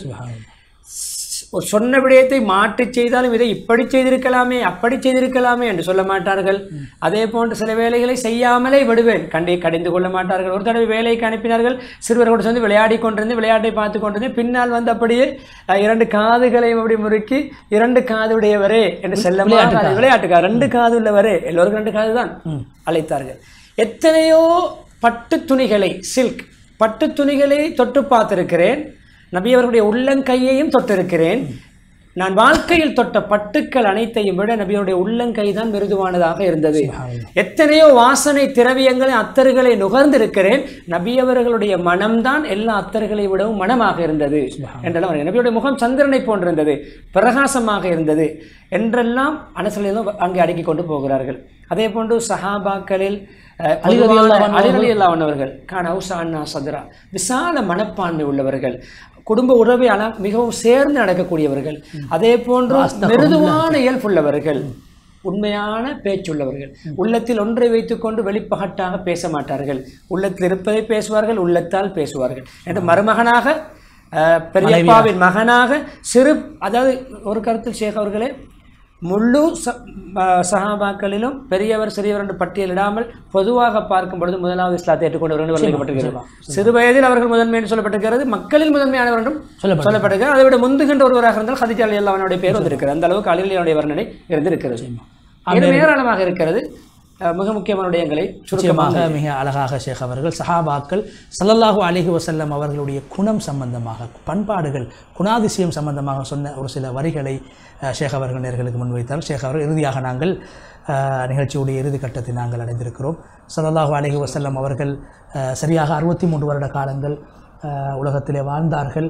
ஒரு சொன்ன விடயத்தை மாற்றிச் செய்தாலும் இதை இப்படி செய்திருக்கலாமே அப்படி செய்திருக்கலாமே என்று சொல்ல மாட்டார்கள் அதே போன்று சில வேலைகளை செய்யாமலே விடுவேன் கண்டே கடிந்து கொள்ள மாட்டார்கள் ஒரு தடவை வேலைக்கு அனுப்பினார்கள் சிறுவர்களோடு சேர்ந்து விளையாடி கொண்டிருந்து விளையாட்டை பார்த்து கொண்டிருந்து பின்னால் வந்து அப்படியே அஹ், இரண்டு காதுகளையும் அப்படி முறுக்கி இரண்டு காது உடையவரே என்று செல்ல விளையாட்டுக்கார் ரெண்டு காது உள்ளவரே எல்லோருக்கும் ரெண்டு காது தான் அழைத்தார்கள் எத்தனையோ பட்டு துணிகளை சில்க் பட்டு துணிகளை தொட்டு பார்த்திருக்கிறேன் நபி அவர்களுடைய உள்ளங்கையையும் தொட்டிருக்கிறேன் நான் வாழ்க்கையில் தொட்ட பட்டுக்கள் அனைத்தையும் விட நபியுடைய உள்ளங்கை தான் மிருதுவானதாக இருந்தது எத்தனையோ வாசனை திரவியங்களை அத்தர்களை நுகர்ந்திருக்கிறேன் நபி அவர்களுடைய மனம்தான் எல்லா அத்தர்களை விடவும் மனமாக இருந்தது என்றெல்லாம் வருகிறது. நபியுடைய முகம் சந்திரனை போன்றிருந்தது பிரகாசமாக இருந்தது என்றெல்லாம் அனசலிலும் அங்கே அடுக்கிக் கொண்டு போகிறார்கள் அதே போன்று சஹாபாக்களில் அஹ், பொதுவான அலிரலி அல்லாஹ்வர்கள் கான் ஹவுசா அண்ணா சதுரா விசால மனப்பான்மை உள்ளவர்கள் குடும்ப உறவை அல மிகவும் சேர்ந்து நடக்கக்கூடியவர்கள் அதே போன்று மிருதுவான இயல்புள்ளவர்கள் உண்மையான பேச்சுள்ளவர்கள் உள்ளத்தில் ஒன்றை வைத்துக்கொண்டு வெளிப்பகட்டாக பேச மாட்டார்கள் உள்ளத்தில் இருப்பதை பேசுவார்கள் உள்ளத்தால் பேசுவார்கள் என்று மருமகனாக அஹ், பெரியப்பாவின் மகனாக சிறு அதாவது ஒரு கருத்தில் ஷேக் அவர்களே முழு ச- அஹ், சஹாபாக்களிலும் பெரியவர் சிறியவர் என்று பட்டியலிடாமல் பொதுவாக பார்க்கும் பொழுது முதலாவது இஸ்லாத்தை ஏற்றுக்கொண்டவர் என்று வர்ணிக்கப்பட்டிருக்கிறது சிறு வயதில் அவர்கள் முதன்மை என்று சொல்லப்பட்டிருக்கிறது மக்களில் முதன்மையானவர் என்றும் சொல்லப்பட்டிருக்கிறது அதை விட முந்துகின்ற ஒருவராக இருந்தால் ஹதிஜா அலி அல்லாஹ்வுடைய பேர் வந்திருக்கிறது அந்த அளவுக்கு அலிலியனுடைய வர்ணனை இருந்திருக்கிறது இன்னும் ஏராளமாக இருக்கிறது அஹ், மிக முக்கியமான விடயங்களை சுருக்கமாக நிச்சயமாக மிக அழகாக ஷேக் அவர்கள் சஹாபாக்கள் ஸல்லல்லாஹு அலைஹி வஸல்லம் அவர்களுடைய குணம் சம்பந்தமாக பண்பாடுகள் குணாதிசயம் சம்பந்தமாக சொன்ன ஒரு சில வரிகளை அஹ், ஷேக் அவர்கள் நேர்களுக்கு முன்வைத்தார் ஷேக் அவர்கள் இறுதியாக நாங்கள் அஹ், நிகழ்ச்சியுடைய இறுதி கட்டத்தை நாங்கள் அடைந்திருக்கிறோம் ஸல்லல்லாஹு அலைஹி வஸல்லம் அவர்கள் அஹ், சரியாக அறுபத்தி மூன்று வருட காலங்கள் அஹ், உலகத்திலே வாழ்ந்தார்கள்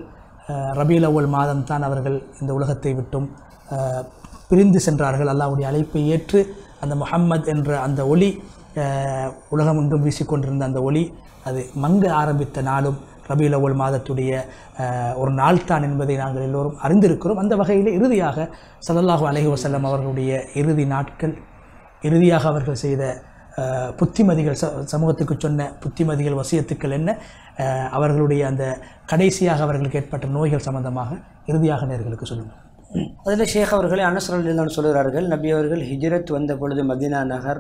அஹ், ரபீல் அவ்வல் மாதம் தான் அவர்கள் இந்த உலகத்தை விட்டும் அஹ், பிரிந்து சென்றார்கள் அல்லாஹ்வுடைய அழைப்பை ஏற்று அந்த முஹம்மத் என்ற அந்த ஒளி அஹ், உலகம் எங்கும் வீசிக்கொண்டிருந்த அந்த ஒளி அது மங்க ஆரம்பித்த நாளும் ரபீல் அவ்வல் மாதத்துடைய அஹ், ஒரு நாள் தான் என்பதை நாங்கள் எல்லோரும் அறிந்திருக்கிறோம் அந்த வகையில் இறுதியாக ஸல்லல்லாஹு அலைஹி வஸல்லம் அவர்களுடைய இறுதி நாட்கள் இறுதியாக அவர்கள் செய்த அஹ், புத்திமதிகள் ச சமூகத்துக்கு சொன்ன புத்திமதிகள் வசியத்துக்கள் என்ன அஹ், அவர்களுடைய அந்த கடைசியாக அவர்களுக்கு ஏற்பட்ட நோய்கள் சம்பந்தமாக இறுதியாக நேர்களுக்கு சொல்லுங்கள் அதில் ஷேக் அவர்களே அனசரல் சொல்கிறார்கள் நபி அவர்கள் ஹிஜ்ரத் வந்த பொழுது மதினா நகர்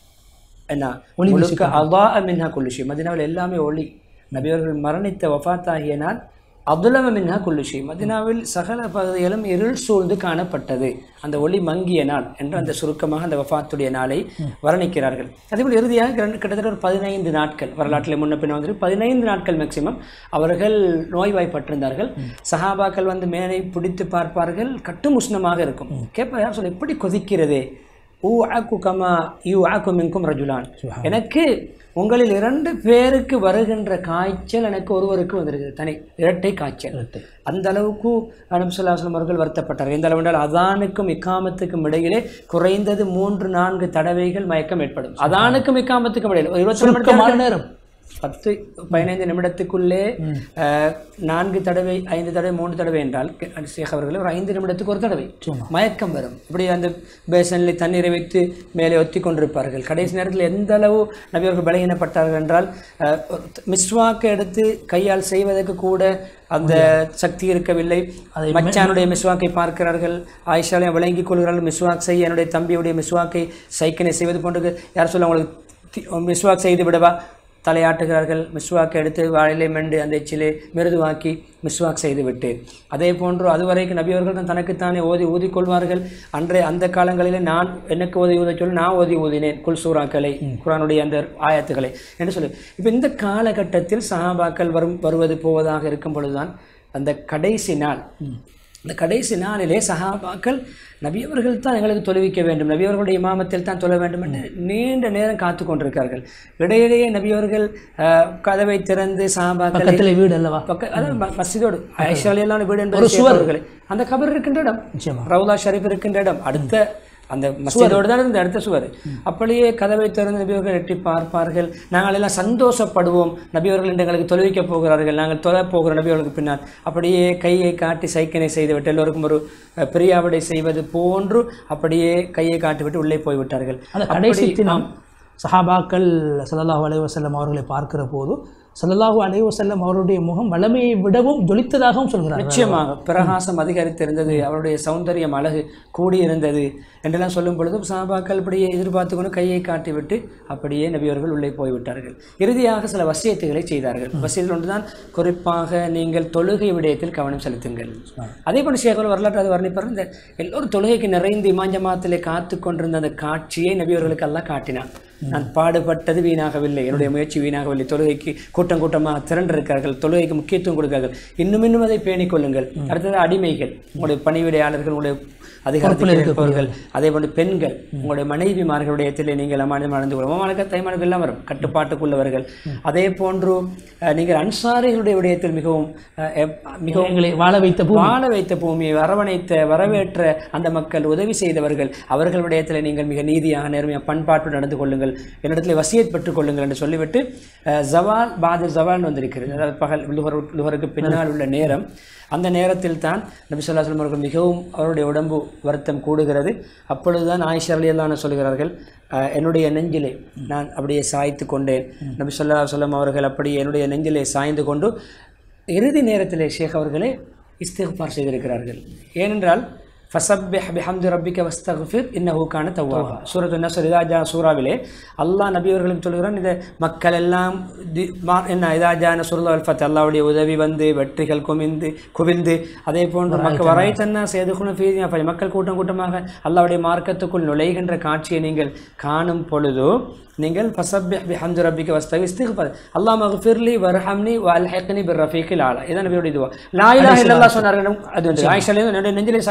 என்ன முழுக்க அதா மின்ஹா குல்லுஷி மதினாவில் எல்லாமே ஒளி நபி அவர்கள் மரணித்த வஃபாத் ஆகிய நாள் அப்துல்லம மின்ஹா குல்லுஷி மதினாவில் சகல பகுதிகளும் இருள் சூழ்ந்து காணப்பட்டது அந்த ஒளி மங்கிய நாள் என்று அந்த சுருக்கமாக அந்த வஃபாத்துடைய நாளை வர்ணிக்கிறார்கள் அதேபோல் இறுதியாக கிரண்டு- கிட்டத்தட்ட ஒரு பதினைந்து நாட்கள் வரலாற்றில் முன்ன பின்ன வந்து பதினைந்து நாட்கள் மேக்சிமம் அவர்கள் நோய்வாய்ப்பட்டிருந்தார்கள் சஹாபாக்கள் வந்து மேனை பிடித்து பார்ப்பார்கள் கட்டும் உஷ்ணமாக இருக்கும் கேட்பார் யார் சொல்ல எப்படி கொதிக்கிறதே ஊ ஆக்கு கமா யூ ஆக்கு மின்கும் ரஜுலான் எனக்கு உங்களில் இரண்டு பேருக்கு வருகின்ற காய்ச்சல் எனக்கு ஒருவருக்கு வந்திருக்குது தனி இரட்டை காய்ச்சல் அந்த அளவுக்கு அனுசலாசனம் அவர்கள் வருத்தப்பட்டார்கள் எந்த அளவு என்றால் அதானுக்கும் இக்காமத்துக்கும் இடையிலே குறைந்தது மூன்று நான்கு தடவைகள் மயக்கம் ஏற்படும் அதானுக்கும் இக்காமத்துக்கும் இடையில ஒரு இருபத்தி ரெண்டு மணி நேரம் நேரம் பத்து பதினைந்து நிமிடத்துக்குள்ளே அஹ், நான்கு தடவை ஐந்து தடவை மூன்று தடவை என்றால் கே- ஷேக் அவர்கள் ஒரு ஐந்து நிமிடத்துக்கு ஒரு தடவை மயக்கம் வரும் இப்படி அந்த பேசனில் தண்ணீரை வைத்து மேலே ஒத்தி கொண்டிருப்பார்கள் கடைசி நேரத்தில் எந்த அளவு நபி அவர்கள் பலகீனப்பட்டார்கள் என்றால் அஹ், ஒரு த- மிஸ்வாக்கை எடுத்து கையால் செய்வதற்கு கூட அந்த சக்தி இருக்கவில்லை மச்சானுடைய மிஸ்வாக்கை பார்க்கிறார்கள் ஆயிஷாலையும் விளங்கிக் கொள்கிறார்கள் மிஸ்வாக் செய்ய என்னுடைய தம்பியுடைய மிஸ்வாக்கை சைக்கினை செய்வது போன்றது யார் சொல்ல உங்களுக்கு தி- மிஸ்வாக் செய்து விடவா தலையாட்டுகிறார்கள் மிஸ்வாக் எடுத்து வாயிலை மெண்டு அந்த எச்சிலே மிருதுவாக்கி மிஸ்வாக் செய்து விட்டு அதே போன்று அதுவரைக்கும் நபியவர்கள் தான் தனக்குத்தானே ஓதி ஊதிக்கொள்வார்கள் அன்றைய அந்த காலங்களிலே நான் எனக்கு ஓதி ஊத சொல்லி நான் ஓதி ஊதினேன் குல் சூறாக்களை குரானுடைய அந்த ஆயத்துக்களை என்று சொல்லி இப்போ இந்த காலகட்டத்தில் சஹாபாக்கள் வரும் வருவது போவதாக இருக்கும் பொழுதுதான் அந்த கடைசி நாள் இந்த கடைசி நாளிலே சஹாபாக்கள் நபியவர்கள் தான் எங்களுக்கு தொழுவிக்க வேண்டும் நபியவர்களுடைய இமாமத்தில் தான் தொழ வேண்டும் என்று நீண்ட நேரம் காத்து கொண்டிருக்கார்கள் இடையிடையே நபியவர்கள் அஹ், கதவை திறந்து சஹாபாக்களை பக்கத்தில் வீடு அல்லவா பக்க அதாவது ம- மஸ்ஜிதோடு ஆயிஷாலியெல்லாம் வீடு என்பது சுவர்கள் அந்த கபர் இருக்கின்ற இடம் நிச்சயமா. ரவுலா ஷரீப் இருக்கின்ற இடம் அடுத்த அந்த மஸ்ஜிதோடு தான் இருந்த அடுத்த சுவர் அப்படியே கதவை திறந்து நபியவர்கள் எட்டி பார்ப்பார்கள் நாங்கள் எல்லாம் சந்தோஷப்படுவோம் நபியவர்கள் இன்று எங்களுக்கு தொழுவிக்கப் போகிறார்கள் நாங்கள் தொழ போகிற நபியவர்களுக்கு பின்னால் அப்படியே கையை காட்டி சைக்கினை செய்துவிட்டு எல்லோருக்கும் ஒரு அஹ், பிரியாவிடை செய்வது போன்று அப்படியே கையை காட்டிவிட்டு உள்ளே போய்விட்டார்கள் அந்த கடைசி தினம் சஹாபாக்கள் ஸல்லல்லாஹு அலைஹி வஸல்லம் அவர்களை பார்க்கிற போது ஸல்லல்லாஹு அலைஹி வஸல்லம் அவருடைய முகம் வளமையை விடவும் ஜொலித்ததாகவும் சொல்கிறார்கள் நிச்சயமாக பிரகாசம் அதிகரித்திருந்தது அவருடைய சௌந்தரியம் அழகு கூடியிருந்தது என்றெல்லாம் சொல்லும் பொழுது சாபாக்கள் அப்படியே எதிர்பார்த்து கொண்டு கையை காட்டிவிட்டு அப்படியே நபியவர்கள் உள்ளே போய்விட்டார்கள் இறுதியாக சில வசியத்துகளை செய்தார்கள் வசியத்தில் ஒன்றுதான் குறிப்பாக நீங்கள் தொழுகை விடயத்தில் கவனம் செலுத்துங்கள் அதே போல சேகர் வரலாற்று அது வர்ணிப்பார் இந்த எல்லோரும் தொழுகைக்கு நிறைந்து இமாஞ்சமாத்திலே காத்து கொண்டிருந்த அந்த காட்சியை நபியவர்களுக்கு எல்லாம் காட்டினான் நான் பாடுபட்டது வீணாகவில்லை என்னுடைய முயற்சி வீணாகவில்லை தொழுகைக்கு கூட்டம் கூட்டமாக திரண்டிருக்கிறார்கள் தொழுகைக்கு முக்கியத்துவம் கொடுக்கிறார்கள் இன்னும் இன்னும் அதை பேணிக் கொள்ளுங்கள் அடுத்தது அடிமைகள் உங்களுடைய பணிவிடையாளர்கள் உங்களுடைய அதிகாரத்தில் இருப்பவர்கள் அதே போன்று பெண்கள் உங்களுடைய மனைவிமார்களுடைய இடத்திலே நீங்கள் அமானிதம் நடந்து கொள்ளும் அமானக்க தைமானங்கள் எல்லாம் வரும் கட்டுப்பாட்டுக்குள்ளவர்கள் அதே போன்று அஹ், நீங்கள் அன்சாரிகளுடைய விடயத்தில் மிகவும் அஹ், எப்- மிகவும் எங்களை வாழ வைத்த பூ வாழ வைத்த பூமியை வரவணைத்த வரவேற்ற அந்த மக்கள் உதவி செய்தவர்கள் அவர்கள் விடயத்தில் நீங்கள் மிக நீதியாக நேர்மையாக பண்பாட்டு நடந்து கொள்ளுங்கள் என்னிடத்தில் வசியத் பெற்றுக் கொள்ளுங்கள் என்று சொல்லிவிட்டு அஹ், ஜவால் பாதிர் ஜவால் வந்திருக்கிறது அதாவது பகல் லுகர் லுகருக்கு பின்னால் உள்ள நேரம் அந்த நேரத்தில் தான் நபி சொல்லா சொல்லம் அவர்கள் மிகவும் அவருடைய உடம்பு வருத்தம் கூடுகிறது அப்பொழுதுதான் ஆயிஷா அலியல்லான சொல்கிறார்கள் அஹ், என்னுடைய நெஞ்சிலே நான் அப்படியே சாய்த்து கொண்டேன் நபி சொல்லா சொல்லம் அவர்கள் அப்படி என்னுடைய நெஞ்சிலே சாய்ந்து கொண்டு இறுதி நேரத்திலே ஷேக் அவர்களே இஸ்திஃபார் செய்திருக்கிறார்கள் ஏனென்றால் ஃபசப்பிஹ் பிஹம்து ரப்பிக்க வஸ்தக்ஃபிர் இன்னஹு கான தவ்வாபா சூரத்து நஸ்ர் இதாஜா சூராவிலே அல்லாஹ் நபி அவர்களும் சொல்கிறான் இந்த மக்கள் எல்லாம் தி- மா- என்ன இதாஜா நசுருல்லா அல்ஃபத் அல்லாவுடைய உதவி வந்து வெற்றிகள் குமிந்து குவிந்து அதே போன்று மக்கள் வரை தன்னா சேதுகுண ஃபீதியா மக்கள் கூட்டம் கூட்டமாக அல்லாவுடைய மார்க்கத்துக்குள் நுழைகின்ற காட்சியை நீங்கள் காணும் பொழுது நீங்கள் ஃபசப்பிஹ் பிஹம்து ரப்பிக்க வஸ்தக் இஸ்திஃபார் அல்லாஹ் மக்ஃபிர்லி வர்ஹம்னி வல்ஹிக்னி பிர் ரஃபீக்கில் ஆலா இதான் நபியோட இதுவா லா இலாஹ இல்லல்லாஹ் சொன்னார்கள் அது வந்து ஆயிஷா என்னுடைய நெஞ்சிலே சாய்ந்து கொண்டு லா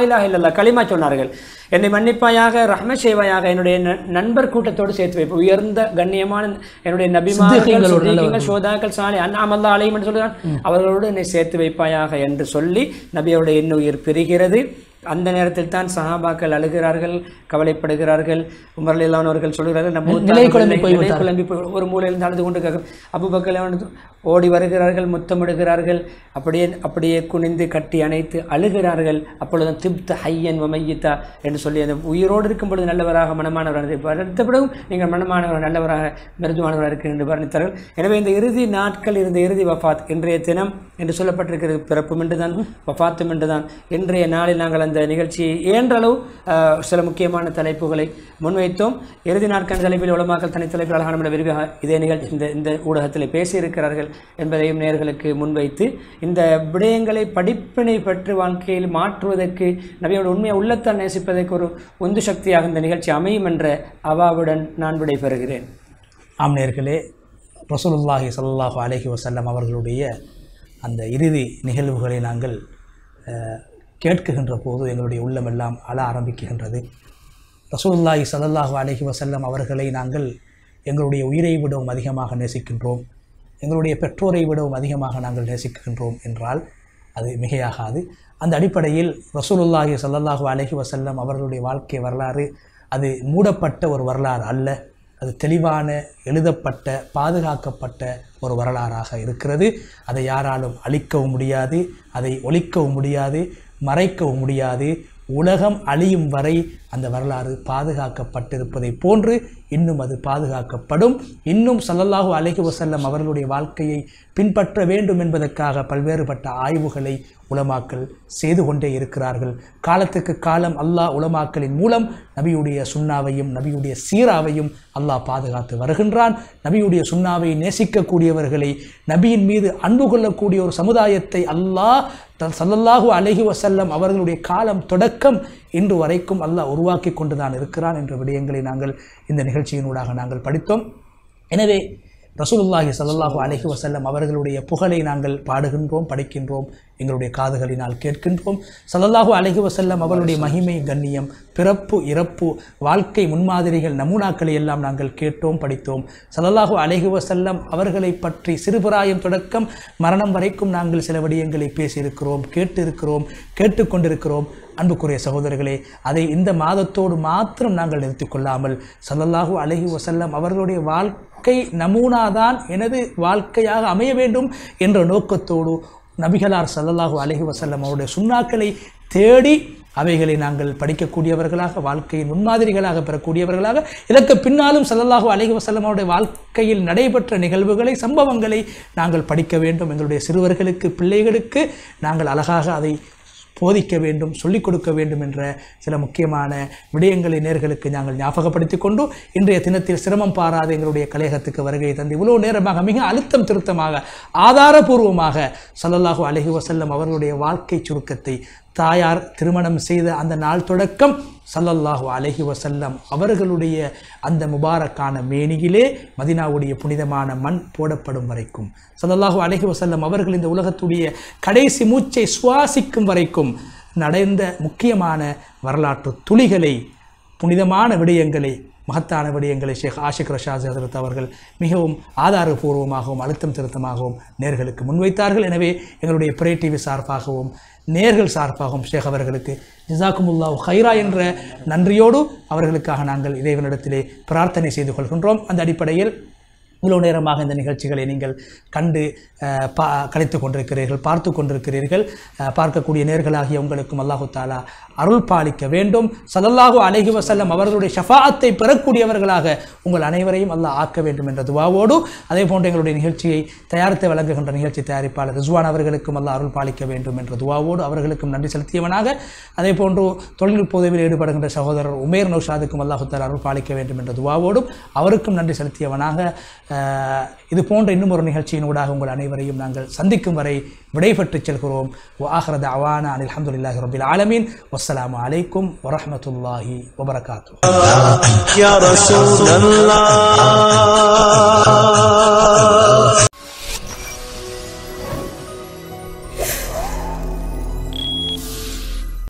லாயிலாக இல்லல்லா களிமா சொன்னார்கள் என்னை மன்னிப்பாயாக ரஹ்ம செய்வாயாக என்னுடைய ந- நண்பர் கூட்டத்தோடு சேர்த்து வைப்பு உயர்ந்த கண்ணியமான என்னுடைய நபிமார்கள் சித்திகீங்களோடு சித்திகீங்கள், சோதாக்கள் சாலை அண்ணாமல்லா அலையும் என்று சொல்கிறான் அவர்களோடு என்னை சேர்த்து வைப்பாயாக என்று சொல்லி நபியோட எண்ண உயிர் பெறுகிறது அந்த நேரத்தில் தான் சஹாபாக்கள் அழுகிறார்கள் கவலைப்படுகிறார்கள் உமர்லில்லான் அவர்கள் சொல்கிறார்கள் நம்ம ஊர் நிலை தான் குழம்பி நிலை- நிலை குழம்பி போய் ஒரு மூலையில் நடந்து கொண்டு இருக்கார்கள் அபுபக்கர் வந்து ஓடி வருகிறார்கள் முத்தமிடுகிறார்கள் அப்படியே அப்படியே குனிந்து கட்டி அணைத்து அழுகிறார்கள் அப்பொழுது திப்த ஹையன் வமையித்தா என்று சொல்லி அந்த உயிரோடு இருக்கும் பொழுது நல்லவராக மனமானவராக அடுத்த பிறகும் நீங்கள் மனமானவர் நல்லவராக மிருதுவானவராக இருக்கிற என்று வர்ணித்தார்கள் எனவே இந்த இறுதி நாட்கள் இருந்த இறுதி வஃபாத் இன்றைய தினம் என்று சொல்லப்பட்டிருக்கிறது பிறப்பும் என்றுதான் வஃபாத்தும் என்றுதான் இன்றைய நாளில் நாங்கள் அந்த நிகழ்ச்சியை இயன்றளவு அஹ், சில முக்கியமான தலைப்புகளை முன்வைத்தோம் இறுதி நாட்கள் தலைப்பில் உலமாக்கல் தனித்தலைப்பில் அழகான முறையில் விரிவாக இதே நிகழ்ச்சி இந்த இந்த ஊடகத்தில் பேசியிருக்கிறார்கள் என்பதையும் நேர்களுக்கு முன்வைத்து இந்த விடயங்களை படிப்பினை பெற்று வாழ்க்கையில் மாற்றுவதற்கு நபியோட உண்மையை உள்ளத்தால் நேசிப்பதற்கு ஒரு உந்து சக்தியாக இந்த நிகழ்ச்சி அமையும் என்ற அவாவுடன் நான் விடைபெறுகிறேன் ஆம் நேர்களே ரசூலுல்லாஹி ஸல்லல்லாஹு அலைஹி வஸல்லம் அவர்களுடைய அந்த இறுதி நிகழ்வுகளை நாங்கள் அஹ், கேட்குகின்ற போது எங்களுடைய உள்ளமெல்லாம் அழ ஆரம்பிக்குகின்றது ரசூலுல்லாஹி ஸல்லல்லாஹு அலைஹி வஸல்லம் அவர்களை நாங்கள் எங்களுடைய உயிரை விடவும் அதிகமாக நேசிக்கின்றோம் எங்களுடைய பெற்றோரை விடவும் அதிகமாக நாங்கள் நேசிக்கின்றோம் என்றால் அது மிகையாகாது அந்த அடிப்படையில் ரசூலுல்லாஹி ஸல்லல்லாஹு அலைஹி வஸல்லம் அவர்களுடைய வாழ்க்கை வரலாறு அது மூடப்பட்ட ஒரு வரலாறு அல்ல அது தெளிவான எழுதப்பட்ட பாதுகாக்கப்பட்ட ஒரு வரலாறாக இருக்கிறது அதை யாராலும் அழிக்கவும் முடியாது அதை ஒழிக்கவும் முடியாது மறைக்கவும் முடியாது உலகம் அழியும் வரை அந்த வரலாறு பாதுகாக்கப்பட்டிருப்பதை போன்று இன்னும் அது பாதுகாக்கப்படும் இன்னும் ஸல்லல்லாஹு அலைஹி வஸல்லம் அவர்களுடைய வாழ்க்கையை பின்பற்ற வேண்டும் என்பதற்காக பல்வேறுபட்ட ஆய்வுகளை உலமாக்கள் செய்து கொண்டே இருக்கிறார்கள் காலத்துக்கு காலம் அல்லாஹ் உலமாக்களின் மூலம் நபியுடைய சுண்ணாவையும் நபியுடைய சீராவையும் அல்லாஹ் பாதுகாத்து வருகின்றான் நபியுடைய சுண்ணாவை நேசிக்கக்கூடியவர்களை நபியின் மீது அன்பு கொள்ளக்கூடிய ஒரு சமுதாயத்தை அல்லாஹ் தன் ஸல்லல்லாஹு அலைஹி வஸல்லம் அவர்களுடைய காலம் தொடக்கம் இன்று வரைக்கும் அல்லாஹ் உருவாக்கி கொண்டு தான் இருக்கிறான் என்ற விடயங்களை நாங்கள் இந்த நிகழ்ச்சியினூடாக நாங்கள் படித்தோம் எனவே ரசூலுல்லாஹி ஸல்லல்லாஹு அலைஹி வஸல்லம் அவர்களுடைய புகழை நாங்கள் பாடுகின்றோம் படிக்கின்றோம் எங்களுடைய காதுகளினால் கேட்கின்றோம் ஸல்லல்லாஹு அலைஹி வஸல்லம் அவர்களுடைய மகிமை கண்ணியம் பிறப்பு இறப்பு வாழ்க்கை முன்மாதிரிகள் நமூனாக்களை எல்லாம் நாங்கள் கேட்டோம் படித்தோம் ஸல்லல்லாஹு அலைஹி வஸல்லம் அவர்களை பற்றி சிறுபிராயம் தொடக்கம் மரணம் வரைக்கும் நாங்கள் சில விடயங்களை பேசியிருக்கிறோம் கேட்டிருக்கிறோம் கேட்டுக்கொண்டிருக்கிறோம் அன்புக்குரிய சகோதரர்களே அதை இந்த மாதத்தோடு மாத்திரம் நாங்கள் நிறுத்திக் கொள்ளாமல் ஸல்லல்லாஹு அலைஹி வஸல்லம் அவர்களுடைய வாழ்க்கை நமூனாதான் எனது வாழ்க்கையாக அமைய வேண்டும் என்ற நோக்கத்தோடு நபிகளார் ஸல்லல்லாஹு அலைஹி வஸல்லம் அவருடைய சுண்ணாக்களை தேடி அவைகளை நாங்கள் படிக்கக்கூடியவர்களாக வாழ்க்கையின் முன்மாதிரிகளாக பெறக்கூடியவர்களாக இதற்கு பின்னாலும் ஸல்லல்லாஹு அலைஹி வஸல்லம் அவருடைய வாழ்க்கையில் நடைபெற்ற நிகழ்வுகளை சம்பவங்களை நாங்கள் படிக்க வேண்டும் எங்களுடைய சிறுவர்களுக்கு பிள்ளைகளுக்கு நாங்கள் அழகாக அதை போதிக்க வேண்டும் சொல்லிக் கொடுக்க வேண்டும் என்ற சில முக்கியமான விடயங்களை நேர்களுக்கு நாங்கள் ஞாபகப்படுத்திக் கொண்டு இன்றைய தினத்தில் சிரமம் பாராத எங்களுடைய கலையகத்துக்கு வருகை தந்து இவ்வளோ நேரமாக மிக அழுத்தம் திருத்தமாக ஆதாரபூர்வமாக ஸல்லல்லாஹு அலைஹி வஸல்லம் அவர்களுடைய வாழ்க்கை சுருக்கத்தை தாயார் திருமணம் செய்த அந்த நாள் தொடக்கம் ஸல்லல்லாஹு அலைஹி வஸல்லம் அவர்களுடைய அந்த முபாரக்கான மேனியிலே மதினாவுடைய புனிதமான மண் போடப்படும் வரைக்கும் ஸல்லல்லாஹு அலைஹி வஸல்லம் அவர்கள் இந்த உலகத்துடைய கடைசி மூச்சை சுவாசிக்கும் வரைக்கும் நடந்த முக்கியமான வரலாற்று துளிகளை புனிதமான விடயங்களை மகத்தான விடயங்களை ஷேக் ஆஷிக் ரஷாஸ் ஹசரத் அவர்கள் மிகவும் ஆதாரபூர்வமாகவும் அழுத்தம் திருத்தமாகவும் நேர்களுக்கு முன்வைத்தார்கள் எனவே எங்களுடைய பிரே டிவி சார்பாகவும் நேர்கள் சார்பாகவும் ஷேக் அவர்களுக்கு ஜிசாக்குமுல்லாஹ் ஹைரா என்ற நன்றியோடு அவர்களுக்காக நாங்கள் இறைவனிடத்திலே பிரார்த்தனை செய்து கொள்கின்றோம் அந்த அடிப்படையில் இவ்வளவு நேரமாக இந்த நிகழ்ச்சிகளை நீங்கள் கண்டு அஹ், பா கழித்து கொண்டிருக்கிறீர்கள் பார்த்து கொண்டிருக்கிறீர்கள் அஹ், பார்க்கக்கூடிய நேர்களாகிய உங்களுக்கும் அல்லாஹு தாலா அருள் பாலிக்க வேண்டும் ஸல்லல்லாஹு அலைஹி வஸல்லம் அவர்களுடைய ஷஃபாஅத்தை பெறக்கூடியவர்களாக உங்கள் அனைவரையும் அல்லாஹ் ஆக்க வேண்டும் என்ற துவாவோடு அதே போன்று எங்களுடைய நிகழ்ச்சியை தயாரித்து வழங்குகின்ற நிகழ்ச்சி தயாரிப்பாளர் ரிஸ்வான் அவர்களுக்கும் அல்லாஹ் அருள் பாலிக்க வேண்டும் என்ற துவாவோடு அவர்களுக்கும் நன்றி செலுத்தியவனாக அதே போன்று தொழில்நுட்ப உதவியில் ஈடுபடுகின்ற சகோதரர் உமேர் நௌஷாதுக்கும் அல்லாஹு தாலா அருள் பாலிக்க வேண்டும் என்ற துவாவோடும் அவருக்கும் நன்றி செலுத்தியவனாக அஹ், இது போன்ற இன்னும் ஒரு நிகழ்ச்சியினூடாக உங்கள் அனைவரையும் நாங்கள் சந்திக்கும் வரை விடைபெற்று செல்கிறோம் ஆஹ்ரத அவானா அனில் அல்ஹம்துலில்லாஹி ரபில் ஆலமீன் வஸ்ஸலாமு அலைக்கும் வரஹ்மத்துல்லாஹி வபரகாத்து يا رسول الله